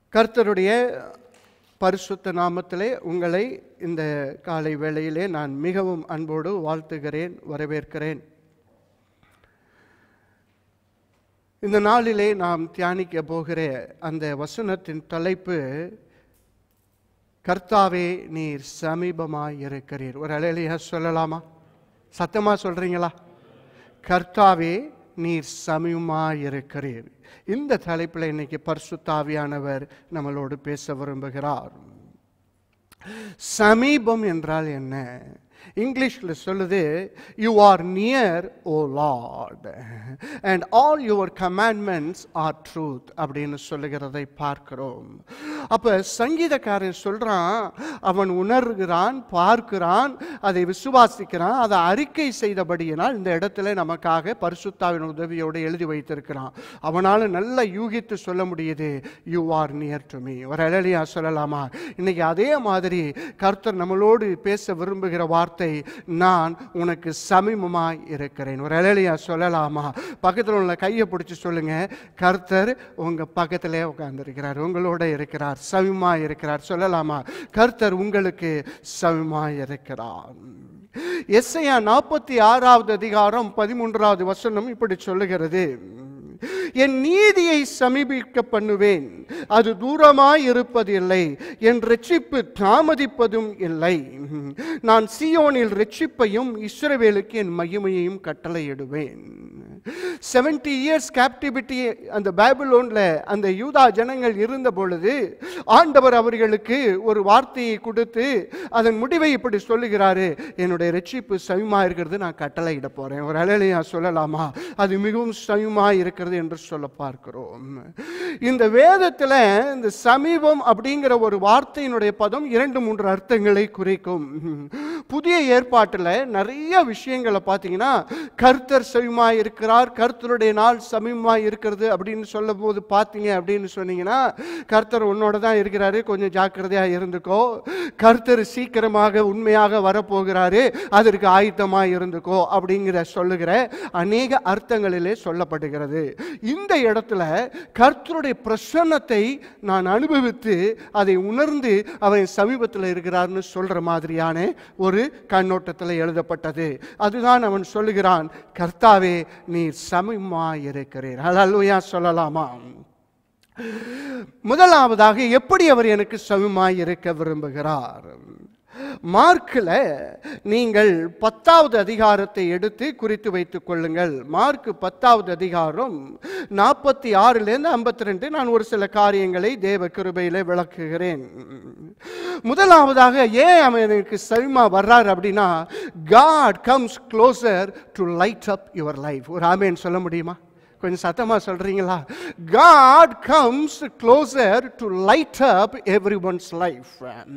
கர்த்தருடைய பரிசுத்த நாமத்திலே உங்களை இந்த காலை வேளையிலே நான் மிகவும் அன்போடு வாழ்த்துகிறேன் வரவேற்கிறேன் இந்த நாளிலே நாம் தியானிக்க போகிற அந்த வசனத்தின் தலைப்பு கர்த்தாவே நீர் சமீபமாய் இருக்கிறீர் ஒரு அலையிலையா சொல்லலாமா சத்தமா சொல்றீங்களா கர்த்தாவே நீர் சமீபமாய் இருக்கிறீர் இந்த தலைப்பில் இன்னைக்கு பரிசுத்தாவியானவர் நம்மளோடு பேச விரும்புகிறார் சமீபம் என்றால் என்ன இங்கிலீஷில் சொல்லுது you are near O lord and all your commandments are truth அப்படின்னு சொல்லுகிறதை பார்க்கிறோம் அப்போ சங்கீதக்காரன் சொல்கிறான் அவன் உணர்கிறான் பார்க்கிறான் அதை விசுவாசிக்கிறான் அதை அறிக்கை செய்தபடியினால் இந்த இடத்துல நமக்காக பரிசுத்தாவின் உதவியோடு எழுதி வைத்திருக்கிறான் அவனால் நல்ல யூகித்து சொல்ல முடியுது you are near to me ஒரு அழலியா சொல்லலாமா இன்னைக்கு அதே மாதிரி கர்த்தர் நம்மளோடு பேச விரும்புகிற வார்த்தை நான் உனக்கு சமீபமாய் இருக்கிறேன் ஒரு அழலியா சொல்லலாமா பக்கத்தில் உள்ள கையை பிடிச்சி சொல்லுங்க கர்த்தர் உங்க பக்கத்திலே உட்கார்ந்திருக்கிறார் உங்களோட இருக்கிறார் சமீபமாய் இருக்கிறார் சொல்லலாமா கர்த்தர் உங்களுக்கு சமீபமாய் இருக்கிறார் எஸ்ஐயா நாற்பத்தி ஆறாவது அதிகாரம் பதிமூன்றாவது வசனம் இப்படி சொல்லுகிறது என் நீதியை சமீபிக்க பண்ணுவேன் அது தூரமாய் இருப்பதில்லை என் ரட்சிப்பு தாமதிப்பதும் இல்லை நான் சியோனில் ரட்சிப்பையும் இஸ்ரவேலுக்கு என் மகிமையையும் கட்டளையிடுவேன் செவன்டி இயர்ஸ் கேப்டிவிட்டி அந்த பைபிளோன்ல அந்த யூதா ஜனங்கள் இருந்த பொழுது ஆண்டவர் அவர்களுக்கு ஒரு வார்த்தையை கொடுத்து அதன் முடிவை இப்படி சொல்லுகிறாரு என்னுடைய ரட்சிப்பு சமயமா இருக்கிறது நான் கட்டளையிட போறேன் ஒரு அலையிலையா சொல்லலாமா அது மிகவும் சமயமா இருக்கிறது என்று சொல்ல பார்க்கிறோம் இந்த வேதத்தில் இந்த சமீபம் அப்படிங்கிற ஒரு வார்த்தையினுடைய பதம் இரண்டு மூன்று அர்த்தங்களை குறிக்கும் புதிய ஏற்பாட்டில் நிறைய விஷயங்களை பார்த்தீங்கன்னா கர்த்தர் சமயமாக இருக்கிறார் கர்த்தருடைய நாள் சமீபமாக இருக்கிறது அப்படின்னு சொல்லும் போது பார்த்தீங்க அப்படின்னு சொன்னீங்கன்னா கர்த்தர் உன்னோட தான் இருக்கிறாரு கொஞ்சம் ஜாக்கிரதையாக இருந்துக்கோ கர்த்தர் சீக்கிரமாக உண்மையாக வரப்போகிறாரு அதற்கு ஆயத்தமாக இருந்துக்கோ அப்படிங்கிற சொல்லுகிற அநேக அர்த்தங்களிலே சொல்லப்படுகிறது இந்த இடத்துல கர்த்தருடைய பிரசன்னத்தை நான் அனுபவித்து அதை உணர்ந்து அவன் சமீபத்தில் இருக்கிறார்னு சொல்ற மாதிரியான ஒரு கண்ணோட்டத்தில் எழுதப்பட்டது அதுதான் அவன் சொல்லுகிறான் கர்த்தாவே நீர் சமீபமாய் இருக்கிறீர் அல்லா சொல்லலாமா முதலாவதாக எப்படி அவர் எனக்கு சமமாய் இருக்க விரும்புகிறார் மார்க்கில் நீங்கள் பத்தாவது அதிகாரத்தை எடுத்து குறித்து வைத்துக் கொள்ளுங்கள் மார்க் பத்தாவது அதிகாரம் நாற்பத்தி ஆறுலேருந்து ஐம்பத்தி ரெண்டு நான் ஒரு சில காரியங்களை தேவ கிருபையில் விளக்குகிறேன் முதலாவதாக ஏன் அவன் எனக்கு சவிமா வர்றார் அப்படின்னா God comes closer to light up your life ஒரு ஆமேன்னு சொல்ல முடியுமா கொஞ்சம் சத்தமா சொல்றீங்களா God comes closer to light up every one's life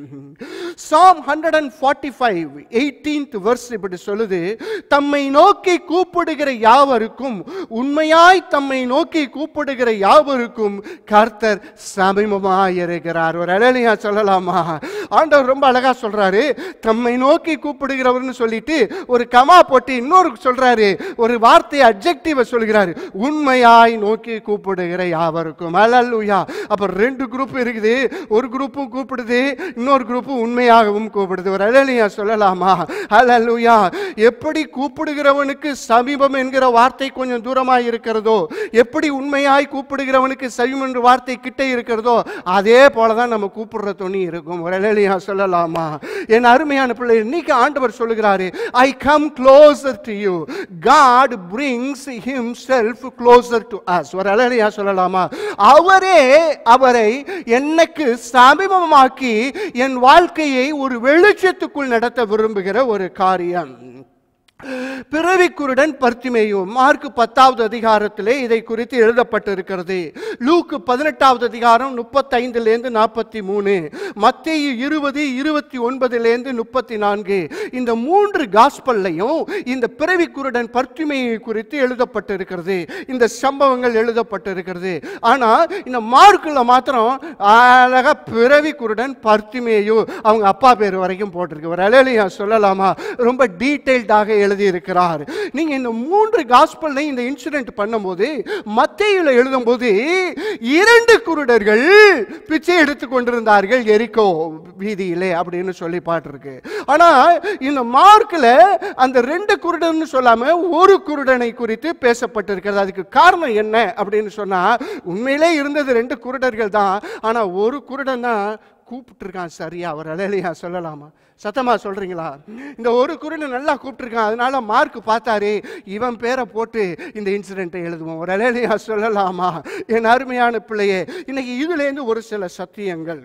psalm hundred and forty five eighteenth verse இப்படி சொல்லுது தம்மை நோக்கி கூப்பிடுகிற யாவருக்கும் உண்மையாய் தம்மை நோக்கி கூப்பிடுகிற யாவருக்கும் கர்த்தர் சமீபமாய் இருக்கிறார் ஒரு அழலியா சொல்லலாமா ஆண்டவர் ரொம்ப அழகா சொல்றாரு தம்மை நோக்கி கூப்பிடுகிறவர்னு சொல்லிட்டு ஒரு கமா போட்டு இன்னொரு சொல்றாரு ஒரு வார்த்தை அப்ஜெக்டிவ சொல்கிறாரு உண்மையாய் நோக்கி கூப்பிடுகிற யாவருக்கும் அலல்லுயா அப்ப ரெண்டு குரூப் இருக்குது ஒரு குரூப்பும் கூப்பிடுது இன்னொரு குரூப்பும் உண்மையாகவும் கூப்பிடுது ஒரு அழலியா சொல்லலாமா அலல்லுயா எப்படி கூப்பிடுகிறவனுக்கு சமீபம் என்கிற வார்த்தை கொஞ்சம் தூரமாய் இருக்கிறதோ எப்படி உண்மையாய் கூப்பிடுகிறவனுக்கு சமீபம் என்ற வார்த்தை கிட்டே இருக்கிறதோ அதே போலதான் நம்ம கூப்பிடுற துணி இருக்கும் ஒரு அழலியா சொல்லலாமா என் அருமையான பிள்ளை இன்னைக்கு ஆண்டவர் சொல்லுகிறாரு I come closer to you God brings himself closer to us ஒரு அழலையா சொல்லலாமா அவரே அவரை எனக்கு சமீபமாக்கி என் வாழ்க்கையை ஒரு வெளிச்சத்துக்குள் நடத்த விரும்புகிற ஒரு காரியம் பிறவிக்குருடன் பர்த்திமேயும் மார்க் பத்தாவது அதிகாரத்திலே இதை குறித்து எழுதப்பட்டிருக்கிறது லூக்கு பதினெட்டாவது அதிகாரம் முப்பத்தைந்துலேருந்து நாற்பத்தி மூணு மத்திய இருபது இருபத்தி ஒன்பதுலேருந்து முப்பத்தி நான்கு இந்த மூன்று காஸ்பல்லையும் இந்த பிறவிக்குருடன் பர்த்திமையை குறித்து எழுதப்பட்டிருக்கிறது இந்த சம்பவங்கள் எழுதப்பட்டிருக்கிறது ஆனால் இந்த மார்க்கில் மாத்திரம் அழகா பிறவிக்குருடன் பர்த்திமேயு அவங்க அப்பா பேர் வரைக்கும் போட்டிருக்கு ஒரு அலையிலையா சொல்லலாமா ரொம்ப டீட்டெயில்டாக எழுதி இருக்கிறது இருக்கிறார் நீங்க இந்த மூன்று காஸ்பல்ல இந்த இன்சிடென்ட் பண்ணும்போது மத்தேயுல எழுதும்போது இரண்டு குருடர்கள் பிச்சை எடுத்து கொண்டிருந்தார்கள் எரிக்கோ வீதியிலே அப்படின்னு சொல்லி பாட்டிருக்கு ஆனா இந்த மார்க்ல அந்த ரெண்டு குருடன்னு சொல்லாம ஒரு குருடனை குறித்து பேசப்பட்டிருக்கிறது அதுக்கு காரணம் என்ன அப்படின்னு சொன்னா உண்மையிலே இருந்தது ரெண்டு குருடர்கள் தான் ஆனா ஒரு குருடன் தான் கூப்பிட்டுருக்கான் சரியா அவர் அலையிலையா சொல்லலாமா சத்தமா சொல்றீங்களா இந்த ஒரு குருடன் நல்லா கூப்பிட்டுருக்கான் அதனால மார்க் பார்த்தாரு இவன் பேரை போட்டு இந்த இன்சிடென்ட்டை எழுதுவோம் ஒரு அலையிலையா சொல்லலாமா என் அருமையான பிள்ளையே இன்னைக்கு இதுலேருந்து ஒரு சில சத்தியங்கள்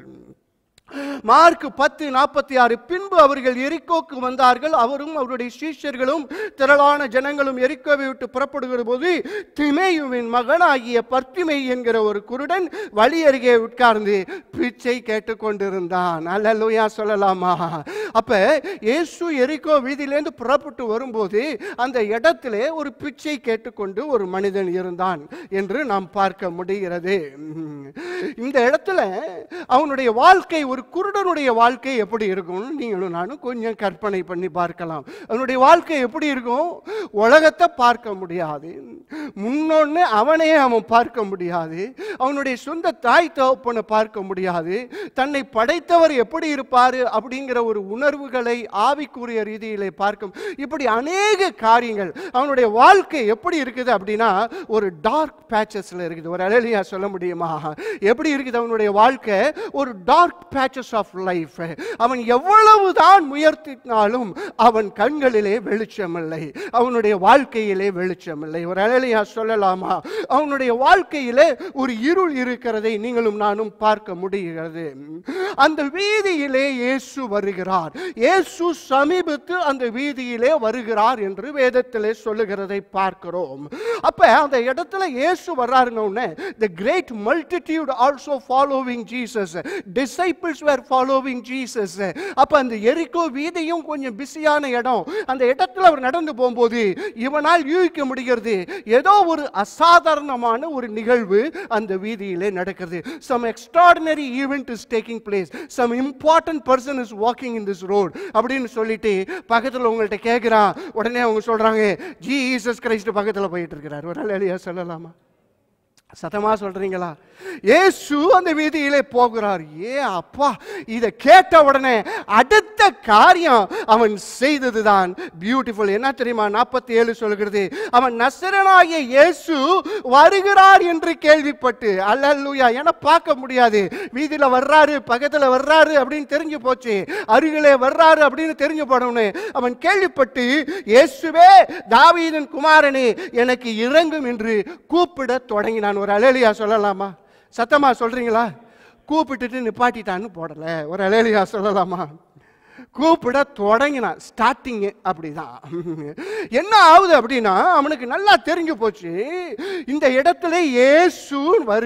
மார்க் பத்து நாற்பத்தி ஆறு பின்பு அவர்கள் எரிக்கோக்கு வந்தார்கள் அவரும் அவருடைய சீஷர்களும் திரளான ஜனங்களும் எரிக்கோவை விட்டு புறப்படுகிற போது திமேயுவின் மகனாகிய பர்த்திமை என்கிற ஒரு குருடன் வழி அருகே உட்கார்ந்து பிச்சை கேட்டுக்கொண்டிருந்தான் அல்லலுயா சொல்லலாமா அப்ப இயேசு எரிக்கோ வீதியிலேருந்து புறப்பட்டு வரும்போது அந்த இடத்திலே ஒரு பிச்சை கேட்டுக்கொண்டு ஒரு மனிதன் இருந்தான் என்று நாம் பார்க்க முடிகிறது உம். இந்த இடத்துல அவனுடைய வாழ்க்கை ஒரு குருடனுடைய வாழ்க்கை எப்படி இருக்கும் நீங்களும் நானும் கொஞ்சம் கற்பனை பண்ணி பார்க்கலாம் அவனுடைய வாழ்க்கை எப்படி இருக்கும் உலகத்தை பார்க்க முடியாது முன்னொன்னு அவனே அவன் பார்க்க முடியாது அவனுடைய சொந்த தாய் தகப்பனை பார்க்க முடியாது தன்னை படைத்தவர் எப்படி இருப்பாரு அப்படிங்கிற ஒரு உணர்வுகளை ஆவிக்குரிய ரீதியிலே பார்க்கும் இப்படி அநேக காரியங்கள் அவனுடைய வாழ்க்கை எப்படி இருக்குது அப்படின்னா ஒரு டார்க் பேச்சஸ்ல இருக்குது ஒரு அழலியா சொல்ல முடியுமா எப்படி இருக்குது அவனுடைய வாழ்க்கை ஒரு டார்க் பேச்சஸ் ஆஃப் லைஃப் அவன் எவ்வளவுதான் முயற்சினாலும் அவன் கண்களிலே வெளிச்சமில்லை அவனுடைய வாழ்க்கையிலே வெளிச்சமில்லை ஒரு அழலியா சொல்லலாமா அவனுடைய வாழ்க்கையிலே ஒரு இருள் இருக்கிறதை நீங்களும் நானும் பார்க்க முடிகிறது அந்த வீதியிலே இயேசு வருகிறார் இயேசு சமீபத்து அந்த வீதியிலே வருகிறார் என்று வேதத்திலே சொல்லுகிறதை பார்க்கிறோம் அப்ப அந்த இடத்துல இயேசு வர்றாருன்னு உடனே the great multitude also following Jesus disciples were following Jesus அப்ப அந்த எரிக்கோ வீதியும் கொஞ்சம் பிஸியான இடம் அந்த இடத்துல அவர் நடந்து போகும்போது இவனால் யூகிக்க முடிகிறது ஏதோ ஒரு அசாதாரணமான ஒரு நிகழ்வு அந்த வீதியிலே நடக்கிறது some extraordinary event is taking place some important person is walking in this road அப்படின்னு சொல்லிட்டு பக்கத்துல உங்கள்ட்ட கேட்கிறான் உடனே அவங்க சொல்றாங்க ஜீசஸ் கிரைஸ்ட் பக்கத்துல போயிட்டு இருக்கிறார் ஒரு அலையா சொல்லலாமா சத்தமா சொல்றீங்களா இயேசு அந்த வீதியிலே போகிறார் ஏ அப்பா இதை கேட்ட உடனே அடுத்த காரியம் அவன் செய்ததுதான் பியூட்டிஃபுல் என்ன தெரியுமா நாற்பத்தி ஏழு சொல்கிறது அவன் நசரனாகிய இயேசு வருகிறார் என்று கேள்விப்பட்டு அல்லல்லுயா என பார்க்க முடியாது வீதியில வர்றாரு பக்கத்துல வர்றாரு அப்படின்னு தெரிஞ்சு போச்சு அருகிலே வர்றாரு அப்படின்னு தெரிஞ்சு போனவனே அவன் கேள்விப்பட்டு இயேசுவே தாவீதின் குமாரனே எனக்கு இறங்கும் என்று கூப்பிட தொடங்கினான் ஒரு அலேலியா சொல்லலாமா சத்தமா சொல்றீங்களா கூப்பிட்டுட்டு நிப்பாட்டிட்டான்னு போடல ஒரு அலேலியா சொல்லலாமா கூப்பிட தொடங்கினான் ஸ்டார்டிங்கு அப்படிதான் என்ன ஆகுது அப்படின்னா அவனுக்கு நல்லா தெரிஞ்சு போச்சு இந்த இடத்துல இயேசு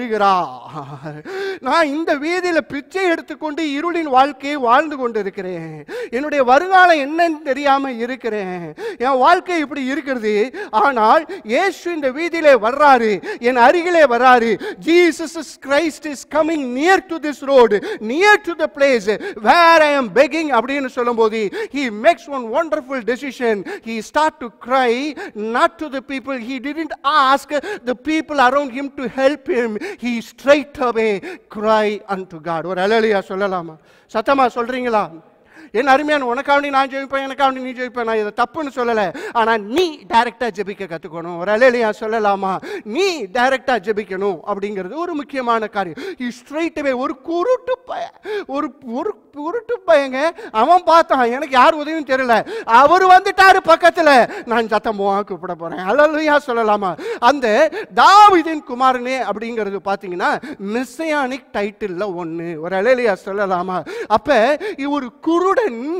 வருகிறார் நான் இந்த வீதியில பிச்சை எடுத்துக்கொண்டு இருளின் வாழ்க்கையை வாழ்ந்து கொண்டு இருக்கிறேன் என்னுடைய வருங்காலம் என்னன்னு தெரியாம இருக்கிறேன் என் வாழ்க்கை இப்படி இருக்கிறது ஆனால் இயேசு இந்த வீதியிலே வர்றாரு என் அருகிலே வர்றாரு Jesus Christ is coming near to this road near to the place where I am begging அப்படின்னு சொல்லும்போது he makes one wonderful decision he start to cry not to the people he didn't ask the people around him to help him he straight away cry unto god ஒரு அலலியா சொல்லலாமா சத்தமா சொல்றீங்களா என் அருமையான உனக்காண்டி நான் ஜெயிப்பேன் எனக்காண்டி நீ ஜெயிப்பேன் நான் இதை தப்புன்னு சொல்லலை ஆனால் நீ டைரக்டா ஜெபிக்க கற்றுக்கணும் ஒரு அலையிலையா சொல்லலாமா நீ டைரக்டா ஜெபிக்கணும் அப்படிங்கிறது ஒரு முக்கியமான காரியம் ஸ்ட்ரைட்டவே ஒரு குருட்டு பய ஒரு ஒரு குருட்டு பையங்க அவன் பார்த்தான் எனக்கு யார் உதவியும் தெரியல அவர் வந்துட்டாரு பக்கத்துல நான் சத்தம் போவா கூப்பிட போறேன் அலலுயா சொல்லலாமா அந்த தாவிதின் குமாரனே அப்படிங்கிறது பார்த்தீங்கன்னா மிஸ்ஸையானிக் டைட்டில்ல ஒன்று ஒரு அலையிலையா சொல்லலாமா அப்ப ஒரு குருடன்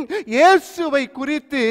இயேசுவை குறித்து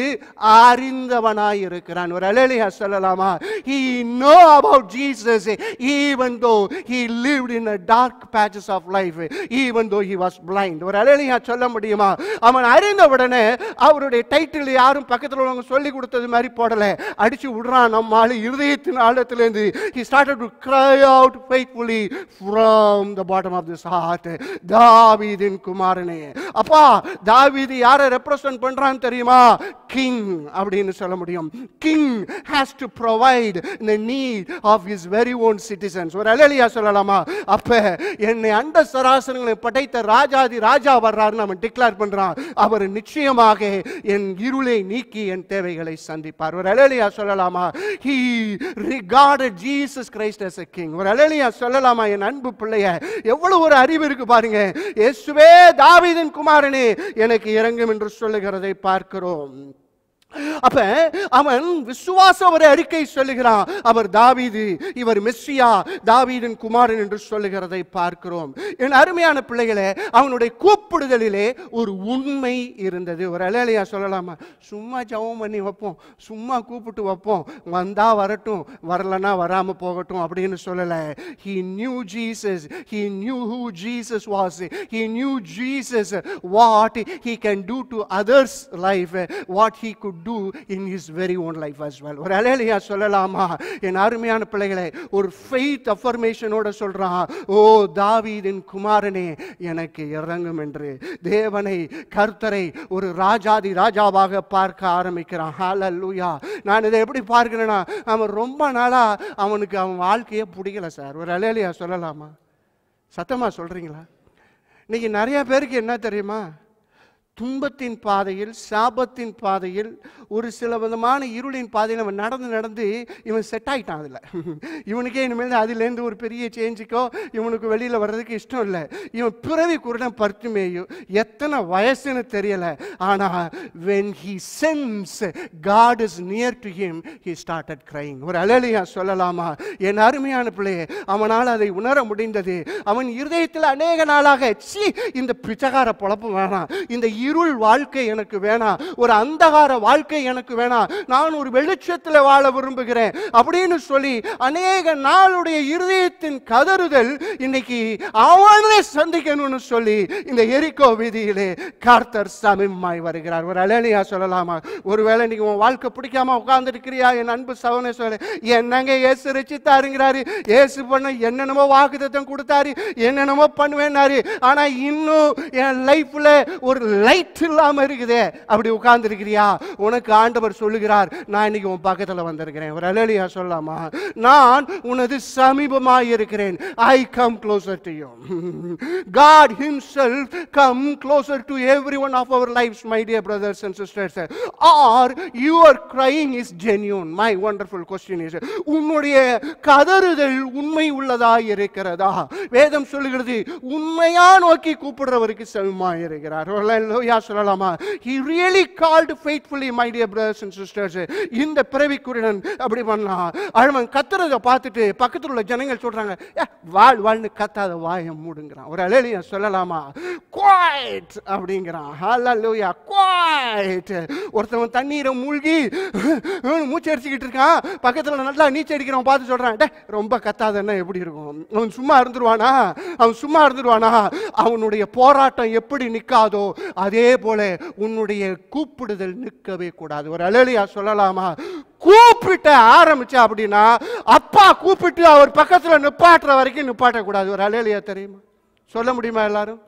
அறிந்தவனாய் இருக்கிறான் ஒரு அலையிலையா சொல்லலாமா he know about Jesus even though he lived in a dark patches of life even though he was blind ஒரு அலையிலையா சொல்ல முடியுமா அவன் அறிந்த உடனே அவருடைய டைட்டில் யாரும் பக்கத்தில் உள்ளவங்க சொல்லி கொடுத்தது மாதிரி போடல அடிச்சு விடுறான் நம்ம ஆளு இருதயத்தின் ஆழத்திலிருந்து he started to cry out faithfully from the bottom of this heart தாவீதின் குமாரனே அப்பா தாவீது யாரை ரெப்ரசன்ட் பண்றான்னு தெரியுமா கிங் அப்படின்னு சொல்ல முடியும் king has to provide the need of his very own citizens ஒரு அலலியா சொல்லலாமா அப்ப என்னை அண்ட சராசரங்களை படைத்த ராஜாதி ராஜா வர்றாருன்னு அவன் டிக்ளேர் பண்றான் அவர் நிச்சயமாக என் இருளை நீக்கி என் தேவைகளை சந்திப்பார் ஒரு அலலியா சொல்லலாமா he regarded jesus christ as a king ஒரு அலலியா சொல்லலாமா என் அன்பு பிள்ளைய எவ்வளவு ஒரு அறிவு இருக்கு பாருங்க இயேசுவே தாவீதின் குமாரனே எனக்கு இறங்கும் என்று சொல்லுகிறதை பார்க்கிறோம் அப்ப அவன் விசுவாச ஒரு அறிக்கை சொல்லுகிறான் அவர் தாவீது இவர் மெஸ்ஸியா தாவீதின் குமாரன் என்று சொல்லுகிறதை பார்க்கிறோம் என் அருமையான பிள்ளைகளே அவனுடைய கூப்பிடுதலிலே ஒரு உண்மை இருந்தது ஒரு அலையலையா சொல்லலாமா சும்மா ஜெபம் பண்ணி வைப்போம் சும்மா கூப்பிட்டு வைப்போம் வந்தா வரட்டும் வரலன்னா வராம போகட்டும் அப்படின்னு சொல்லல he knew jesus he knew who jesus was he knew jesus what he can do to others life what he could do in his very own life as well ஒரு அலையலையா சொல்லலாமா என் அருமையான பிள்ளைகளை ஒரு ஃபெய்த் அஃபர்மேஷனோட சொல்றான் ஓ தாவீதின் குமாரனே எனக்கு இறங்கும் என்று தேவனை கர்த்தரை ஒரு ராஜாதி ராஜாவாக பார்க்க ஆரம்பிக்கிறான் ஹalleluya நான் இதை எப்படி பார்க்கிறேன்னா அவன் ரொம்ப நாளா அவனுக்கு அவன் வாழ்க்கையே பிடிக்கல சார் ஒரு அலையலையா சொல்லலாமா சத்தமா சொல்றீங்களா இன்னைக்கு நிறைய பேருக்கு என்ன தெரியுமா துன்பத்தின் பாதையில் சாபத்தின் பாதையில் ஒரு சில விதமான இருளின் பாதையில் அவன் நடந்து நடந்து இவன் செட் ஆயிட்டான் அதில் இவனுக்கே இனிமேல் அதுலேருந்து ஒரு பெரிய சேஞ்சுக்கோ இவனுக்கு வெளியில் வர்றதுக்கு இஷ்டம் இல்லை இவன் பிறவி குருடன் பருத்துமேயும் எத்தனை வயசுன்னு தெரியல ஆனால் when he sense God is near to him he started crying ஒரு அலலியா சொல்லலாமா என் அருமையான பிள்ளையே அவனால் அதை உணர முடிந்தது அவன் இருதயத்தில் அநேக நாளாக ச்சீ இந்த பிச்சைக்கார பொழப்பு வேணாம் இந்த இருள் வாழ்க்கை எனக்கு வேணாம் ஒரு அந்தகார வாழ்க்கை எனக்கு வேணாம் நான் ஒரு வெளிச்சத்தில் வாழ விரும்புகிறேன் அப்படின்னு சொல்லி அநேக நாளுடைய இருதயத்தின் கதறுதல் இன்னைக்கு அவனை சந்திக்கணும்னு சொல்லி இந்த எரிக்கோ வீதியிலே கார்த்தர் சமீபமாய் வருகிறார் ஒரு அலேலியா சொல்லலாமா ஒருவேளை நீங்க உன் வாழ்க்கை பிடிக்காம உட்கார்ந்துருக்கிறியா என் அன்பு சவனை சொல்ல என்னங்க இயேசு ரசித்தாருங்கிறாரு இயேசு பண்ண என்னென்னமோ வாக்குத்தத்தம் கொடுத்தாரு என்னென்னமோ பண்ணுவேன்னாரு ஆனா இன்னும் என் லைஃப்ல ஒரு லைட் இல்லாம இருக்குதே அப்படி உட்கார்ந்துருக்கிறியா உனக்கு ஆண்டவர் சொல்லுகிறார் நான் இன்னைக்கு உன் பக்கத்துல வந்திருக்கிறேன் ஒரு அலேலியா சொல்லலாமா நான் உனது சமீபமாய் இருக்கிறேன் I come closer to you God himself come closer to every one of our lives my dear brothers and sisters or your crying is genuine my wonderful question is உன்னுடைய கதறுதல் உண்மை உள்ளதா இருக்கிறதா வேதம் சொல்லுகிறது உண்மையா நோக்கி கூப்பிடுறவருக்கு செல்மா இருக்கிறார் Hallelujah சொல்லலாமா he really called faithfully my dear brothers and sisters இந்த பிறவிக்குரியன் அப்படி பண்ணலாம் அவன் கத்துறதை பார்த்துட்டு பக்கத்துல உள்ள ஜனங்கள் சொல்றாங்க "ஏ, வாழ் வாழ்னு கத்தாத வாயை மூடுங்கிறான் ஒரு அலையிலையா சொல்லலாமா குவாய்ட் அப்படிங்கிறான் ஹalleluya குவாய்ட் ஒருத்தவன் தண்ணீரை மூழ்கி மூச்சு அடிச்சுக்கிட்டு இருக்கான் பக்கத்துல நல்லா நீச்சல் அடிக்கிறவன் பார்த்து சொல்றான் "டே, ரொம்ப கத்தாதன்னா எப்படி இருக்கும் அவன் சும்மா இருந்துருவானா அவன் சும்மா இருந்துருவானா அவனுடைய போராட்டம் எப்படி நிக்காதோ அதே போல உன்னுடைய கூப்பிடுதல் நிற்கவே கூடாது ஒரு அலையிலையா சொல்லலாமா கூப்பிட்ட ஆரம்பிச்ச அப்படின்னா அப்பா கூப்பிட்டு அவர் பக்கத்துல நிப்பாட்டுற வரைக்கும் நிப்பாட்டக்கூடாது ஒரு அலையிலையா தெரியுமா சொல்ல முடியுமா எல்லாரும்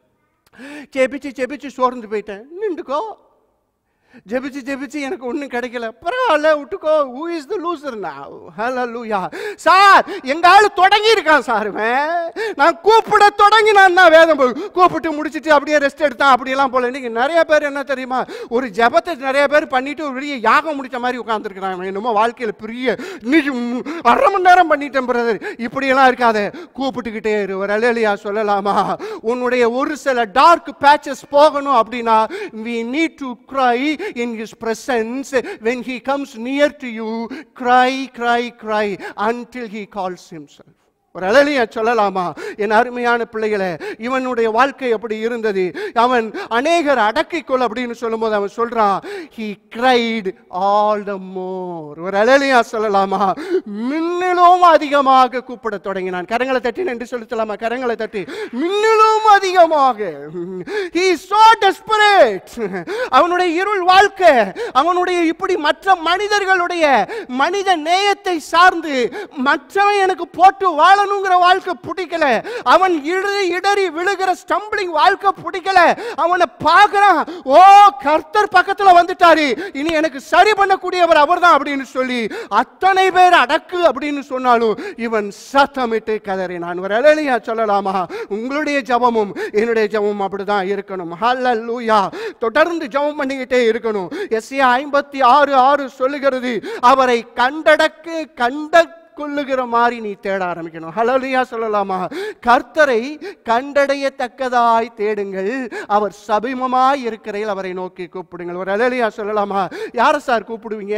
ஜெபிச்சு ஜெபிச்சு சோர்ந்து போயிட்டேன் நின்றுக்கோ ஜெபிச்சு ஜெபிச்சு எனக்கு ஒன்றும் கிடைக்கல பரவாயில்ல விட்டுக்கோ ஹூ இஸ் த லூசர் நான் ஹalleluya சார் எங்க ஆளு தொடங்கி இருக்கான் சார் இவன் நான் கூப்பிட தொடங்கி நான் தான் வேதம் போய் கூப்பிட்டு முடிச்சிட்டு அப்படியே ரெஸ்ட் எடுத்தான் அப்படியெல்லாம் போல இன்னைக்கு நிறைய பேர் என்ன தெரியுமா ஒரு ஜெபத்தை நிறைய பேர் பண்ணிட்டு ஒரு பெரிய யாகம் முடிச்ச மாதிரி உட்காந்துருக்கிறாங்க என்னமோ வாழ்க்கையில் பெரிய இன்னைக்கு ம், அரை மணி நேரம் பண்ணிட்டேன் பிரதர் இப்படியெல்லாம் இருக்காத கூப்பிட்டுக்கிட்டே இரு ஒரு அலையிலையா சொல்லலாமா உன்னுடைய ஒரு சில டார்க் பேச்சஸ் போகணும் அப்படின்னா we need to cry in his presence when he comes near to you cry cry cry until he calls himself ஒரு அழலிய சொல்லலாமா என் அருமையான பிள்ளைகளே இவனுடைய வாழ்க்கை எப்படி இருந்தது அவன் அநேகர் அடக்கிக்கொள் அப்படின்னு சொல்லும்போது அவன் சொல்றான் he cried all the more ஒரு அழலியா சொல்லலாமா மின்னிலும் அதிகமாக கூப்பிட தொடங்கினான் கரங்களை தட்டி என்று செலுத்தலாமா கரங்களை தட்டி மின்னிலும் அதிகமாக he is so desperate அவனுடைய இருள் வாழ்க்கை அவனுடைய இப்படி மற்ற மனிதர்களுடைய மனித நேயத்தை சார்ந்து மற்றவன் எனக்கு போட்டு வாழ வாழணுங்கிற வாழ்க்கை பிடிக்கல அவன் இடறி இடறி விழுகிற ஸ்டம்பிளிங் வாழ்க்கை பிடிக்கல அவனை பார்க்கறான் ஓ கர்த்தர் பக்கத்துல வந்துட்டாரு இனி எனக்கு சரி பண்ணக்கூடியவர் அவர்தான் அப்படின்னு சொல்லி அத்தனை பேர் அடக்கு அப்படின்னு சொன்னாலும் இவன் சத்தமிட்டு கதறினான் ஒரு அழலியா சொல்லலாமா உங்களுடைய ஜபமும் என்னுடைய ஜபமும் அப்படிதான் இருக்கணும் ஹல்லேலூயா தொடர்ந்து ஜபம் பண்ணிக்கிட்டே இருக்கணும் எஸ்ஏ ஐம்பத்தி ஆறு ஆறு சொல்லுகிறது அவரை கண்டடக்கு கண்ட கொள்ளுகிற மாதிரி நீ தேட ஆரம்பிக்கணும் ஹலோலியா சொல்லலாமா கர்த்தரை கண்டடையத்தக்கதாய் தேடுங்கள் அவர் சபிமமாய் இருக்கிறையில் அவரை நோக்கி கூப்பிடுங்கள் ஒரு அலலியா சொல்லலாமா யாரை சார் கூப்பிடுவீங்க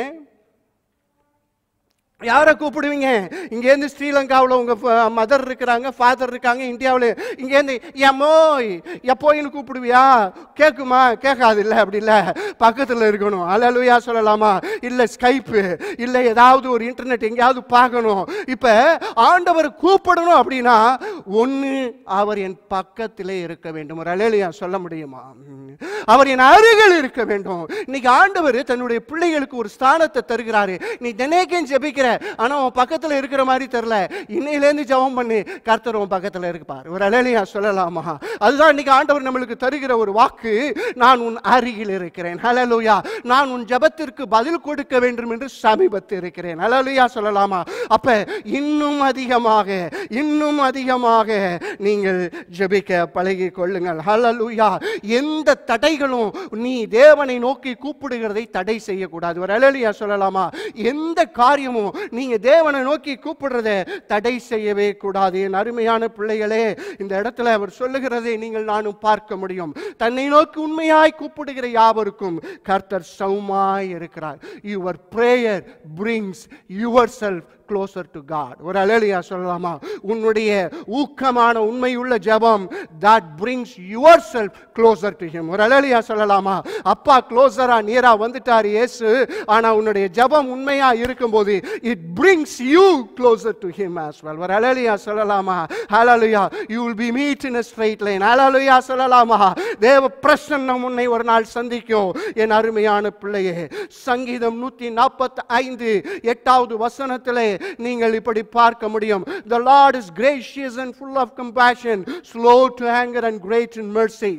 யாரை கூப்பிடுவீங்க இங்கேருந்து ஸ்ரீலங்காவில் உங்க மதர் இருக்கிறாங்க ஃபாதர் இருக்காங்க இந்தியாவில் இங்கேருந்து எம்மோய் எப்போயின்னு கூப்பிடுவியா கேட்குமா கேட்காது இல்லை அப்படி இல்லை பக்கத்தில் இருக்கணும் அலலுயா சொல்லலாமா இல்லை ஸ்கைப்பு இல்லை ஏதாவது ஒரு இன்டர்நெட் எங்கேயாவது பார்க்கணும் இப்போ ஆண்டவர் கூப்பிடணும் அப்படின்னா ஒன்று அவர் என் பக்கத்திலே இருக்க வேண்டும் ஒரு அலையிலையா சொல்ல முடியுமா அவர் என் அருகில் இருக்க வேண்டும் இன்னைக்கு ஆண்டவர் தன்னுடைய பிள்ளைகளுக்கு ஒரு ஸ்தானத்தை தருகிறாரு நீ தினைக்கும் ஜெபிக்கிற ஆனா உன் பக்கத்துல இருக்கிற மாதிரி தெரியல இன்னையிலேருந்து ஜெபம் பண்ணி கர்த்தர் உன் பக்கத்துல இருப்பார் ஒரு அலையிலையா சொல்லலாமா அதுதான் இன்னைக்கு ஆண்டவர் நம்மளுக்கு தருகிற ஒரு வாக்கு நான் உன் அருகில் இருக்கிறேன் ஹalleluya நான் உன் ஜெபத்திற்கு பதில் கொடுக்க வேண்டும் என்று சமீபத்தில் இருக்கிறேன் ஹalleluya சொல்லலாமா அப்ப இன்னும் அதிகமாக இன்னும் அதிகமாக நீங்கள் ஜெபிக்க பழகி கொள்ளுங்கள் ஹalleluya எந்த தடைகளும் நீ தேவனை நோக்கி கூப்பிடுகிறதை தடை செய்யக்கூடாது ஒரு ஹalleluya சொல்லலாமா எந்த காரியமும் நீங்க தேவனை நோக்கி கூப்பிடுறத தடை செய்யவே கூடாது என் அருமையான பிள்ளைகளே இந்த இடத்துல அவர் சொல்லுகிறதை நீங்கள் நானும் பார்க்க முடியும் தன்னை நோக்கி உண்மையாய் கூப்பிடுகிற யாவருக்கும் கர்த்தர் சௌமாய் இருக்கிறார் your prayer brings your self closer to God ஒரு அலேலியா சொல்லலாமா உன்னுடைய ஊக்கமான உண்மையுள்ள ஜெபம் that brings yourself closer to him ஒரு அலேலியா சொல்லலாமா அப்பா க்ளோசரா நேரா வந்துட்டார் இயேசு ஆனா உன்னுடைய ஜெபம் உண்மையா இருக்கும்போது it brings you closer to him as well ஒரு அலேலியா சொல்லலாமா ஹalleluya you will be meet in a straight line ஹalleluya சொல்லலாமா தேவ பிரசன்னம் உன்னை ஒரு நாள் சந்திக்கும் என் அருமையான பிள்ளையே சங்கீதம் நூத்தி நாற்பத்தி ஐந்து எட்டாவது வசனத்திலே நீங்கள் இப்படி பார்க்க முடியும் the lord is gracious and full of compassion slow to anger and great in mercy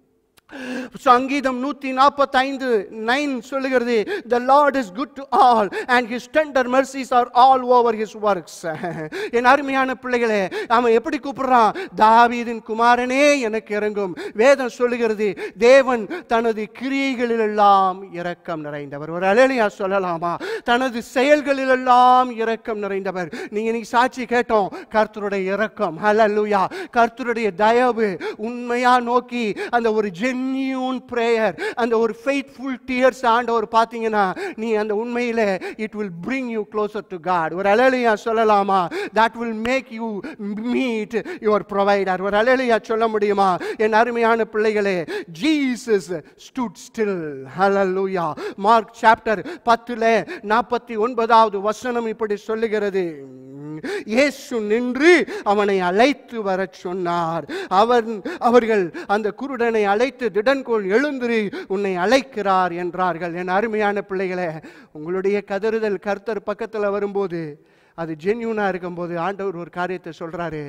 சங்கீதம் நூத்தி நாற்பத்தி ஐந்து நைன் சொல்லுகிறது the lord is good to all and his tender mercies are all over his works என் அருமையான பிள்ளைகளே அவன் எப்படி கூப்பிடுறான் தாவீதின் குமாரனே எனக்கு இறங்கும் வேதம் சொல்லுகிறது தேவன் தனது கிரியைகளில் எல்லாம் இரக்கம் நிறைந்தவர் ஒரு அலேலியா சொல்லலாமா தனது செயல்களில் எல்லாம் இரக்கம் நிறைந்தவர் நீங்க இன்னைக்கு சாட்சி கேட்டோம் கர்த்தருடைய இரக்கம் ஹalleluya கர்த்தருடைய தயவு உண்மையா நோக்கி அந்த ஒரு ஜென்யூன் பிரேயர் அந்த ஒரு ஃபெய்த்ஃபுல் டியர்ஸ் ஆண்டவர் பார்த்தீங்கன்னா நீ அந்த உண்மையில it will bring you closer to God ஒரு அலேலியா சொல்லலாமா that will make you meet your provider ஒரு அலேலியா சொல்ல முடியுமா என் அருமையான பிள்ளைகளே Jesus stood still hallelujah Mark chapter பத்துல நாற்பத்தி ஒன்பதாவது வசனம் இப்படி சொல்லுகிறது இயேசு நின்று அவனை அழைத்து வரச் சொன்னார் அவன் அவர்கள் அந்த குருடனை அழைத்து திடன்கோள் எழுந்திரு உன்னை அழைக்கிறார் என்றார்கள் என் அருமையான பிள்ளைகளே உங்களுடைய கதறுதல் கர்த்தர் பக்கத்தில் வரும்போது அது ஜென்யூனா இருக்கும்போது ஆண்டவர் ஒரு காரியத்தை சொல்றாரு